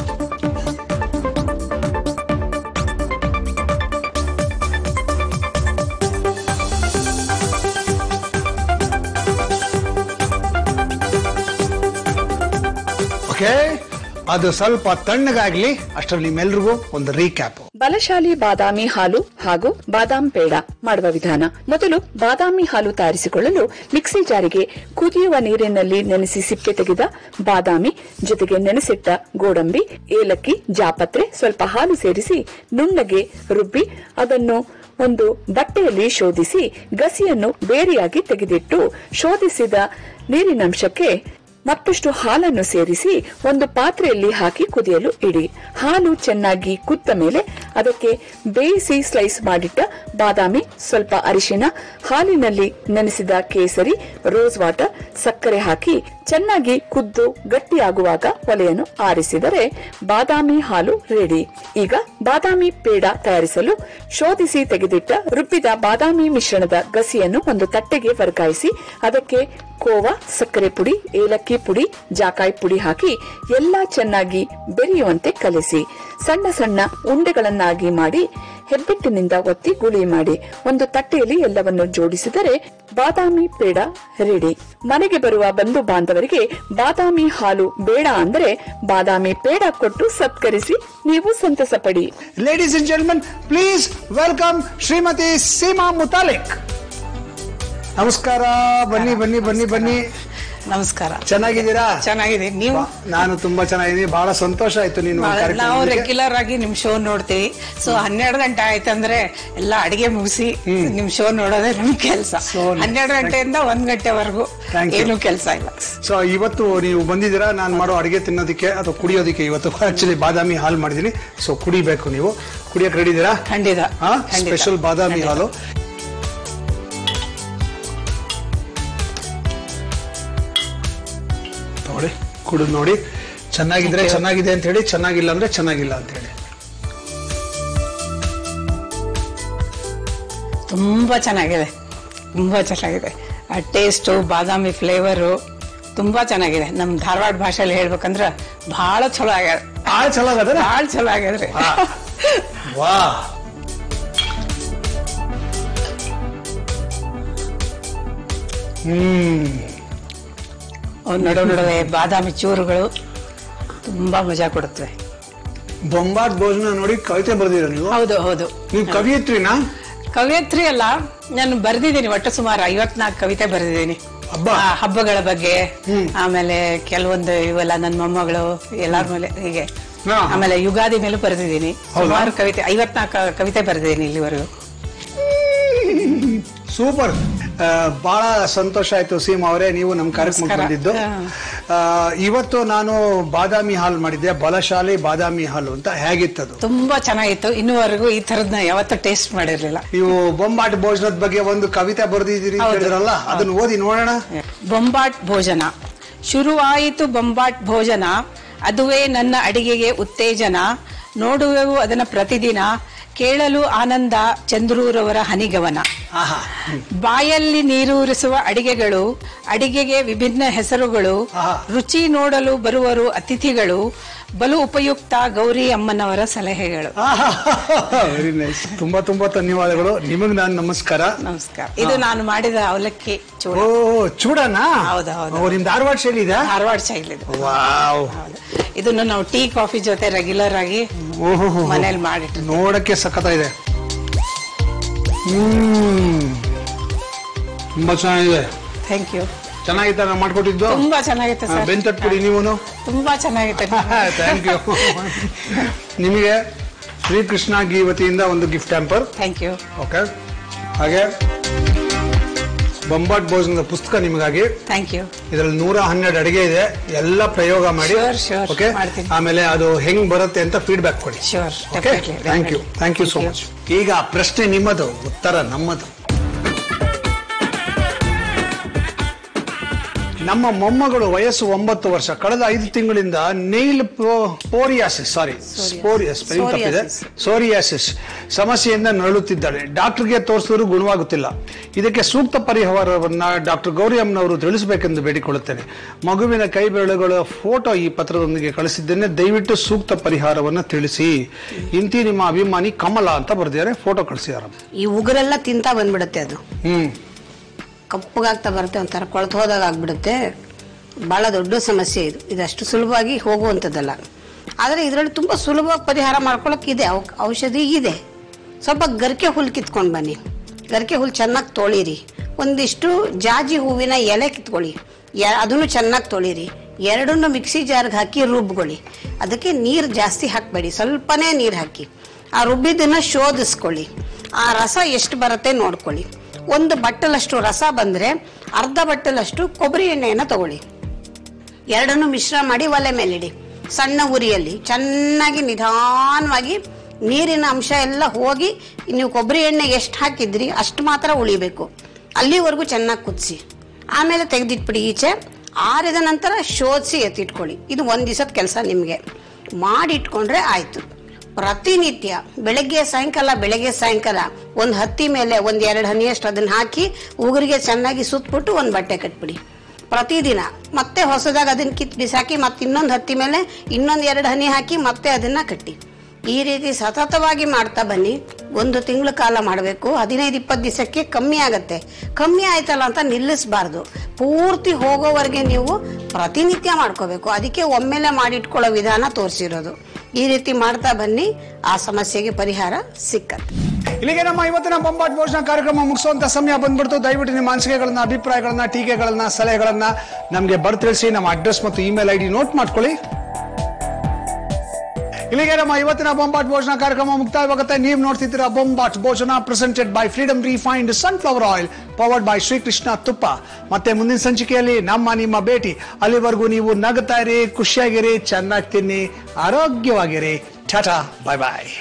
ಓಕೆ ಅದು ಸ್ವಲ್ಪ ತಣ್ಣಗಾಗ್ಲಿ ಅಷ್ಟರಲ್ಲಿ ನಿಮ್ಮೆಲ್ರಿಗೂ ಒಂದು ರೀಕ್ಯಾಪ್ ಬಲಶಾಲಿ ಬಾದಾಮಿ ಹಾಲು ಹಾಗೂ ಬಾದಾಮ್ ಪೇಡ ಮಾಡುವ ವಿಧಾನ ಮೊದಲು ಬಾದಾಮಿ ಹಾಲು ತಯಾರಿಸಿಕೊಳ್ಳಲು ಮಿಕ್ಸಿ ಜಾರಿಗೆ ಕುದಿಯುವ ನೀರಿನಲ್ಲಿ ನೆನೆಸಿ ಸಿಪ್ಪೆ ತೆಗೆದ ಬಾದಾಮಿ ಜೊತೆಗೆ ನೆನೆಸಿಟ್ಟ ಗೋಡಂಬಿ ಏಲಕ್ಕಿ ಜಾಪತ್ರೆ ಸ್ವಲ್ಪ ಹಾಲು ಸೇರಿಸಿ ನುಣ್ಣಗೆ ರುಬ್ಬಿ ಅದನ್ನು ಒಂದು ಬಟ್ಟೆಯಲ್ಲಿ ಶೋಧಿಸಿ ಗಸಿಯನ್ನು ಬೇರೆಯಾಗಿ ತೆಗೆದಿಟ್ಟು ಶೋಧಿಸಿದ ನೀರಿನಂಶಕ್ಕೆ ಮತ್ತಷ್ಟು ಹಾಲನ್ನು ಸೇರಿಸಿ ಒಂದು ಪಾತ್ರೆಯಲ್ಲಿ ಹಾಕಿ ಕುದಿಯಲು ಇಡಿ ಹಾಲು ಚೆನ್ನಾಗಿ ಕುದ್ದ ಮೇಲೆ ಅದಕ್ಕೆ ಬೇಯಿಸಿ ಸ್ಲೈಸ್ ಮಾಡಿಟ್ಟ ಬಾದಾಮಿ ಸ್ವಲ್ಪ ಅರಿಶಿನ ಹಾಲಿನಲ್ಲಿ ನೆನೆಸಿದ ಕೇಸರಿ ರೋಸ್ ವಾಟರ್ ಸಕ್ಕರೆ ಹಾಕಿ ಚೆನ್ನಾಗಿ ಕುದ್ದು ಗಟ್ಟಿಯಾಗುವಾಗ ಒಲೆಯನ್ನು ಆರಿಸಿದರೆ ಬಾದಾಮಿ ಹಾಲು ರೆಡಿ ಈಗ ಬಾದಾಮಿ ಪೇಡ ತಯಾರಿಸಲು ಶೋಧಿಸಿ ತೆಗೆದಿಟ್ಟ ರುಬ್ಬಿದ ಬಾದಾಮಿ ಮಿಶ್ರಣದ ಗಸಿಯನ್ನು ಒಂದು ತಟ್ಟೆಗೆ ವರ್ಗಾಯಿಸಿ ಅದಕ್ಕೆ ಕೋವಾ ಸಕ್ಕರೆ ಪುಡಿ ಏಲಕ್ಕಿ ಪುಡಿ ಜಾಕಾಯಿ ಪುಡಿ ಹಾಕಿ ಎಲ್ಲಾ ಚೆನ್ನಾಗಿ ಬೆರೆಯುವಂತೆ ಕಲಿಸಿ ಸಣ್ಣ ಸಣ್ಣ ಉಂಡೆಗಳನ್ನಾಗಿ ಮಾಡಿ ಹೆಬ್ಬೆಟ್ಟಿನಿಂದ ಒತ್ತಿ ಗುಳಿ ಮಾಡಿ ಒಂದು ತಟ್ಟೆಯಲ್ಲಿ ಎಲ್ಲವನ್ನು ಜೋಡಿಸಿದರೆ ಬಾದಾಮಿ ಪೇಡ ರೆಡಿ ಮನೆಗೆ ಬರುವ ಬಂಧು ಬಾಂಧವರಿಗೆ ಬಾದಾಮಿ ಹಾಲು ಬೇಡ ಅಂದ್ರೆ ಬಾದಾಮಿ ಪೇಡ ಕೊಟ್ಟು ಸತ್ಕರಿಸಿ ನೀವು ಸಂತಸ ಪಡಿ ladies and gentlemen please welcome Shrimati Seema Mutalik ನಮಸ್ಕಾರ ಬನ್ನಿ ಬನ್ನಿ ಬನ್ನಿ ಬನ್ನಿ ನಮಸ್ಕಾರ ಚೆನ್ನಾಗಿದ್ದೀರಾ ಚೆನ್ನಾಗಿದೆ ನೀವು ನಾನು ತುಂಬಾ ಚೆನ್ನಾಗಿದ್ದೀನಿ ಬಹಳ ಸಂತೋಷ ಆಯ್ತು ನೀನು ಬಹಳ- ಕಾರ್ಯಕ್ರಮ ನಾವು ನೋಡ್ಲಿಕ್ಕೆ. ರೆಗ್ಯುಲರ್ ಆಗಿ ನಿಮ್ ಶೋ ನೋಡ್ತೀವಿ ಸೊ ಹನ್ನೆರಡು ಗಂಟೆ ಆಯ್ತಂದ್ರೆ ಎಲ್ಲ ಅಡಿಗೆ ಮುಗಿಸಿ ನಿಮ್ ಶೋ ನೋಡೋದೇ ನಮ್ ಕೆಲಸ So, ಹನ್ನೆರಡು ಗಂಟೆಯಿಂದ ಒಂದ್ ಗಂಟೆವರೆಗೂ Thank you. ಏನು ಕೆಲಸ ಇಲ್ಲ ಸೊ ಇವತ್ತು ನೀವು ಬಂದಿದ್ದೀರಾ ನಾನು ಮಾಡೋ ಅಡಿಗೆ ತಿನ್ನೋದಕ್ಕೆ ಅಥವಾ ಕುಡಿಯೋದಕ್ಕೆ ಇವತ್ತು ಆಕ್ಚುಲಿ ಬಾದಾಮಿ ಹಾಲು ಮಾಡಿದ್ದೀನಿ ಸೊ ಕುಡಿಬೇಕು ನೀವು ಕುಡಿಯಕ್ಕೆ ರೆಡಿ ಇದ್ದೀರಾ ಖಂಡಿತ ಖಂಡಿತ. ಸ್ಪೆಷಲ್ ಬಾದಾಮಿ ಖಂಡಿತ. ಹಾಲು ತಗೊಳ್ಳಿ ಕುಡಿದು ನೋಡಿ ಚೆನ್ನಾಗಿದ್ರೆ ಚೆನ್ನಾಗಿದೆ ಅಂತ ಹೇಳಿ ಚೆನ್ನಾಗಿಲ್ಲ ಅಂದ್ರೆ ಚೆನ್ನಾಗಿಲ್ಲ ಅಂತ ಹೇಳಿ ತುಂಬಾ ಚೆನ್ನಾಗಿದೆ ತುಂಬಾ ಚೆನ್ನಾಗಿದೆ ಆ ಟೇಸ್ಟು ಬಾದಾಮಿ ಫ್ಲೇವರು ತುಂಬಾ ಚೆನ್ನಾಗಿದೆ ನಮ್ ಧಾರವಾಡ ಭಾಷೆಯಲ್ಲಿ ಹೇಳ್ಬೇಕಂದ್ರ ಬಹಳ ಚಲೋ ಆಗ್ಯದ ಭಾಳ ಚಲೋ ಆಗದ ಬಹಳ ಚಲೋ ಆಗ್ಯದ್ರಿ ವಾ ಹ್ಮ್ ಅವ್ನ ನಡು ನಡುವೆ ಬಾದಾಮಿ ಚೂರುಗಳು ತುಂಬಾ ಮಜಾ ಕೊಡುತ್ತವೆ ಬೊಂಬಾಟ್ ಭೋಜನ ನೋಡಿ ಕವಿತೆ ಬರ್ದಿರ ನೀವು ಹೌದು ಹೌದು ನೀವು ಕವಿಯತ್ರಿನಾ ಕವಿಯತ್ರಿ ಅಲ್ಲ ನಾನು ಬರ್ದಿದ್ದೀನಿ ಒಟ್ಟು ಸುಮಾರು ಐವತ್ನಾಲ್ಕು ಕವಿತೆ ಬರೆದಿದ್ದೀನಿ ಹಬ್ಬ? ಆ, ಹಬ್ಬಗಳ ಬಗ್ಗೆ ಆಮೇಲೆ ಕೆಲವೊಂದು ಇವೆಲ್ಲ ನನ್ನ ಮೊಮ್ಮಗಳು ಎಲ್ಲಾರ ಮೇಲೆ ಹೀಗೆ ಹಾ. ಆಮೇಲೆ ಯುಗಾದಿ ಮೇಲೂ ಬರೆದಿದ್ದೀನಿ ಹೌದಾ? ಸುಮಾರು ಕವಿತೆ ಐವತ್ನಾಲ್ಕು ಕವಿತೆ ಬರೆದಿದ್ದೀನಿ ಇಲ್ಲಿವರೆಗೂ ಸೂಪರ್ ಆ, ಬಹಳ ಸಂತೋಷ ಆಯ್ತು ಸೀಮಾ ಅವರೇ ನೀವು ನಮ್ಮ ಕಾರ್ಯಕ್ರಮಕ್ಕೆ ನಮಸ್ಕಾರ. ಬಂದಿದ್ದು ಆ, ಇವತ್ತು ನಾನು ಬಾದಾಮಿ ಹಾಲ್ ಮಾಡಿದ್ದೆ ಬಲಶಾಲಿ ಬಾದಾಮಿ ಹಾಲು ಅಂತ ಹೇಗಿತ್ತದು ತುಂಬಾ ಚೆನ್ನಾಗಿತ್ತು ಇನ್ನುವರೆಗೂ ಈ ತರದ್ನ ಯಾವತ್ತೂ ಟೇಸ್ಟ್ ಮಾಡಿರ್ಲಿಲ್ಲ ನೀವು ಬೊಂಬಾಟ್ ಭೋಜನದ ಬಗ್ಗೆ ಒಂದು ಕವಿತೆ ಬರೆದಿದ್ದೀರಿ ಹೌದು. ಹೇಳಿದ್ರಲ್ಲ ಅದನ್ನ ಓದಿ ನೋಡೋಣ ಬೊಂಬಾಟ್ ಭೋಜನ ಶುರುವಾಯಿತು ಬೊಂಬಾಟ್ ಭೋಜನ ಅದುವೇ ನನ್ನ ಅಡಿಗೆಗೆ ಉತ್ತೇಜನ ನೋಡುವೆವು ಅದನ್ನ ಪ್ರತಿದಿನ ಕೇಳಲು ಆನಂದ ಚಂದ್ರೂರವರ ಹನಿಗವನ ಆಹಾ ಬಾಯಲ್ಲಿ ನೀರೂರಿಸುವ ಅಡಿಗೆಗಳು ಅಡಿಗೆಗೆ ವಿಭಿನ್ನ ಹೆಸರುಗಳು ಆಹಾ. ರುಚಿ ನೋಡಲು ಬರುವರು ಅತಿಥಿಗಳು ಬಲು ಉಪಯುಕ್ತ ಗೌರಿ ಅಮ್ಮನವರ ಸಲಹೆಗಳು ವೆರಿ ನೈಸ್ ತುಂಬಾ ತುಂಬಾ ಧನ್ಯವಾದಗಳು ನಿಮಗ್ ನಾನು ನಮಸ್ಕಾರ ನಮಸ್ಕಾರ ಇದು ನಾನು ಮಾಡಿದ ಅವಲಕ್ಕಿ ಚೂಡ ಓ ಚೂಡನಾ ಹೌದು, ಹೌದು. ಓ, ನಿಮ್ ಧಾರವಾಡ ಶೈಲಿ ಇದೆ ಧಾರವಾಡ ಶೈಲಿ ಇದು. ವಾವ್ ಇದನ್ನು ನಾವು ಟೀ ಕಾಫಿ ಜೊತೆ ರೆಗ್ಯುಲರ್ ಆಗಿ ಓಹೋ ಮನೇಲಿ ಮಾಡಿಟ್ಟು ನೋಡಕ್ಕೆ ಸಖತ ಇದೆ ಹ್ಮ್ ತುಂಬಾ ಚೆನ್ನಾಗಿದೆ ಥ್ಯಾಂಕ್ ಯು ಚೆನ್ನಾಗಿತ್ತ ನಾನು ಮಾಡ್ಕೊಟ್ಟಿದ್ದು ತುಂಬಾ ಚೆನ್ನಾಗಿತ್ತು ಸರ್ ಬೆನ್ ತಟ್ಬಿಡಿ ನೀವುನು ತುಂಬಾ ಚೆನ್ನಾಗಿತ್ತು ಥ್ಯಾಂಕ್ ಯು ನಿಮಗೆ ಶ್ರೀಕೃಷ್ಣ ಗೀ ವತಿಯಿಂದ ಒಂದು gift hamper thank you okay ಹಾಗೆ ಬೊಂಬಾಟ್ ಭೋಜನದ ಪುಸ್ತಕ ನಿಮಗಾಗಿ ಥ್ಯಾಂಕ್ ಯು ಇದರಲ್ಲಿ ನೂರ ಹನ್ನೆರಡು ಅಡಿಗೆ ಇದೆ ಎಲ್ಲ ಪ್ರಯೋಗ ಮಾಡಿ Sure, sure. ಓಕೆ ಮಾಡ್ತೀನಿ. ಆಮೇಲೆ ಅದು ಹೆಂಗ್ ಬರುತ್ತೆ ಅಂತ ಫೀಡ್ಬ್ಯಾಕ್ ಕೊಡಿ Sure, okay definitely, thank you definitely. Thank you so Thank much ಈಗ ಪ್ರಶ್ನೆ ನಿಮ್ಮದು ಉತ್ತರ ನಮ್ಮದು ನಮ್ಮ ಮೊಮ್ಮಗಳು ವಯಸ್ಸು ಒಂಬತ್ತು ವರ್ಷ ಕಳೆದ ಐದು ತಿಂಗಳಿಂದ ನೈಲ್ ಪೋರಿಯಾಸಿಸ್ ಸಾರಿ ಸ್ಪೋರಿಯಸ್ ಸ್ಪೆಲ್ಲಿಂಗ್ ತಪ್ಪಿದೆ ಸೋರಿಯಾಸಿಸ್ ಸಮಸ್ಯೆಯಿಂದ ನರಳುತ್ತಿದ್ದಾಳೆ ಡಾಕ್ಟರ್ಗೆ ತೋರಿಸಿದ್ರು ಗುಣವಾಗುತ್ತಿಲ್ಲ ಇದಕ್ಕೆ ಸೂಕ್ತ ಪರಿಹಾರವನ್ನ ಡಾಕ್ಟರ್ ಗೌರಿ ಅಮ್ಮನವರು ತಿಳಿಸಬೇಕೆಂದು ಬೇಡಿಕೊಳ್ಳುತ್ತೇನೆ ಮಗುವಿನ ಕೈ ಬೆರಳುಗಳ ಫೋಟೋ ಈ ಪತ್ರದೊಂದಿಗೆ ಕಳಿಸಿದ್ದೇನೆ ದಯವಿಟ್ಟು ಸೂಕ್ತ ಪರಿಹಾರವನ್ನ ತಿಳಿಸಿ ಇಂತಿ ನಿಮ್ಮ ಅಭಿಮಾನಿ ಕಮಲ ಅಂತ ಬರೆದಿದ್ದಾರೆ ಫೋಟೋ ಕಳಿಸಿದ್ದಾರೆ ಈ ಉಗುರೆಲ್ಲ ತಿಂತಾ ಬಂದ್ಬಿಡುತ್ತೆ ಅದು ಹ್ಮ್ ಕಪ್ಪಗಾಗ್ತಾ ಬರುತ್ತೆ ಒಂಥರ ಕೊಳ್ತು ಹೋದಾಗ ಆಗ್ಬಿಡುತ್ತೆ ಬಹಳ ದೊಡ್ಡ ಸಮಸ್ಯೆ ಇದು ಇದಷ್ಟು ಸುಲಭವಾಗಿ ಹೋಗುವಂಥದ್ದಲ್ಲ ಆದರೆ ಇದರಲ್ಲಿ ತುಂಬ ಸುಲಭವಾಗಿ ಪರಿಹಾರ ಮಾಡ್ಕೊಳಕ್ಕೆ ಇದೆ ಔ- ಔಷಧಿ ಇದೆ ಸ್ವಲ್ಪ ಗರಿಕೆ ಹುಲ್ ಕಿತ್ಕೊಂಡು ಬನ್ನಿ ಗರಿಕೆ ಹುಲ್ ಚೆನ್ನಾಗಿ ತೊಳಿರಿ ಒಂದಿಷ್ಟು ಜಾಜಿ ಹೂವಿನ ಎಲೆ ಕಿತ್ಕೊಳ್ಳಿ ಯ- ಅದನ್ನು ಚೆನ್ನಾಗಿ ತೊಳಿರಿ ಎರಡನ್ನು ಮಿಕ್ಸಿ ಜಾರ್ಗೆ ಹಾಕಿ ರುಬ್ಕೊಳ್ಳಿ ಅದಕ್ಕೆ ನೀರು ಜಾಸ್ತಿ ಹಾಕಬೇಡಿ ಸ್ವಲ್ಪನೇ ನೀರು ಹಾಕಿ ಆ ರುಬ್ಬಿದ್ದನ್ನ ಶೋಧಿಸ್ಕೊಳ್ಳಿ ಆ ರಸ ಎಷ್ಟು ಬರುತ್ತೆ ನೋಡ್ಕೊಳ್ಳಿ ಒಂದು ಬಟ್ಟಲಷ್ಟು ರಸ ಬಂದ್ರೆ ಅರ್ಧ ಬಟ್ಟಲಷ್ಟು ಕೊಬ್ಬರಿ ಎಣ್ಣೆಯನ್ನು ತಗೊಳ್ಳಿ ಎರಡನ್ನು ಮಿಶ್ರ ಮಾಡಿ ಒಲೆ ಮೇಲಿಡಿ ಸಣ್ಣ ಉರಿಯಲ್ಲಿ ಚೆನ್ನಾಗಿ ನಿಧಾನವಾಗಿ ನೀರಿನ ಅಂಶ ಎಲ್ಲ ಹೋಗಿ ನೀವು ಕೊಬ್ಬರಿ ಎಣ್ಣೆ ಎಷ್ಟು ಹಾಕಿದ್ರಿ ಅಷ್ಟು ಮಾತ್ರ ಉಳಿಬೇಕು ಅಲ್ಲಿವರೆಗೂ ಚೆನ್ನಾಗಿ ಕುದಿಸಿ ಆಮೇಲೆ ತೆಗೆದಿಟ್ಬಿಡಿ ಈಚೆ ಆರಿದ ನಂತರ ಶೋಧಿಸಿ ಎತ್ತಿಟ್ಕೊಳ್ಳಿ ಇದು ಒಂದು ದಿವಸದ ಕೆಲಸ ನಿಮಗೆ ಮಾಡಿಟ್ಕೊಂಡ್ರೆ ಆಯ್ತು ಪ್ರತಿನಿತ್ಯ ಬೆಳಗ್ಗೆ ಸಾಯಂಕಾಲ ಬೆಳಗ್ಗೆ ಸಾಯಂಕಾಲ ಒಂದು ಹತ್ತಿ ಮೇಲೆ ಒಂದು ಎರಡು ಹನಿಯಷ್ಟು ಅದನ್ನ ಹಾಕಿ ಉಗುರಿಗೆ ಚೆನ್ನಾಗಿ ಸುತ್ತಬಿಟ್ಟು ಒಂದು ಬಟ್ಟೆ ಕಟ್ಬಿಡಿ ಪ್ರತಿದಿನ ಮತ್ತೆ ಹೊಸದಾಗಿ ಅದನ್ನ ಕಿತ್ ಬಿಸಾಕಿ ಮತ್ತೆ ಇನ್ನೊಂದು ಹತ್ತಿ ಮೇಲೆ ಇನ್ನೊಂದು ಎರಡು ಹನಿ ಹಾಕಿ ಮತ್ತೆ ಅದನ್ನ ಕಟ್ಟಿ ಈ ರೀತಿ ಸತತವಾಗಿ ಮಾಡ್ತಾ ಬನ್ನಿ ಒಂದು ತಿಂಗಳ ಕಾಲ ಮಾಡಬೇಕು ಹದಿನೈದು ಇಪ್ಪತ್ತು ದಿವಸಕ್ಕೆ ಕಮ್ಮಿ ಆಗತ್ತೆ ಕಮ್ಮಿ ಆಯ್ತಲ್ಲ ಅಂತ ನಿಲ್ಲಿಸಬಾರ್ದು ಪೂರ್ತಿ ಹೋಗೋವರೆಗೆ ನೀವು ಪ್ರತಿನಿತ್ಯ ಮಾಡ್ಕೋಬೇಕು ಅದಕ್ಕೆ ಒಮ್ಮೆಲೆ ಮಾಡಿಟ್ಕೊಳ್ಳೋ ವಿಧಾನ ತೋರಿಸಿರೋದು ಈ ರೀತಿ ಮಾಡ್ತಾ ಬನ್ನಿ ಆ ಸಮಸ್ಯೆಗೆ ಪರಿಹಾರ ಸಿಕ್ಕತ್ತೆ ಇಲ್ಲಿಗೆ ನಮ್ಮ ಇವತ್ತಿನ ಬೊಂಬಾಟ್ ಭೋಜನ ಕಾರ್ಯಕ್ರಮ ಮುಗಿಸುವಂತ ಸಮಯ ಬಂದ್ಬಿಡ್ತು ದಯವಿಟ್ಟು ನಿಮ್ಮ ಅನಿಸಿಕೆಗಳನ್ನ ಅಭಿಪ್ರಾಯಗಳನ್ನ ಟೀಕೆಗಳನ್ನ ಸಲಹೆಗಳನ್ನ ನಮಗೆ ಬರ್ ತಿಳಿಸಿ ನಮ್ಮ ಅಡ್ರೆಸ್ ಮತ್ತು ಇಮೇಲ್ ಐ ಡಿ ನೋಟ್ ಮಾಡ್ಕೊಳ್ಳಿ ಇಲ್ಲಿಗೆ ನಮ್ಮ ಇವತ್ತಿನ ಬೊಂಬಾಟ್ ಭೋಜನ ಕಾರ್ಯಕ್ರಮ ಮುಕ್ತಾಯವಾಗುತ್ತೆ ನೀವು ನೋಡ್ತಿದ್ದೀರಾ Bombat Bhojana presented by Freedom refined sunflower oil powered by Shrikrishna ತುಪ್ಪ ಮತ್ತೆ ಮುಂದಿನ ಸಂಚಿಕೆಯಲ್ಲಿ ನಮ್ಮ ನಿಮ್ಮ ಭೇಟಿ ಅಲ್ಲಿವರೆಗೂ ನೀವು ನಗ್ತಾ ಇರಿ ಖುಷಿಯಾಗಿರಿ ಚೆನ್ನಾಗಿ ತಿನ್ನಿ ಆರೋಗ್ಯವಾಗಿರಿ ಟಾಟಾ ಬಾಯ್ ಬಾಯ್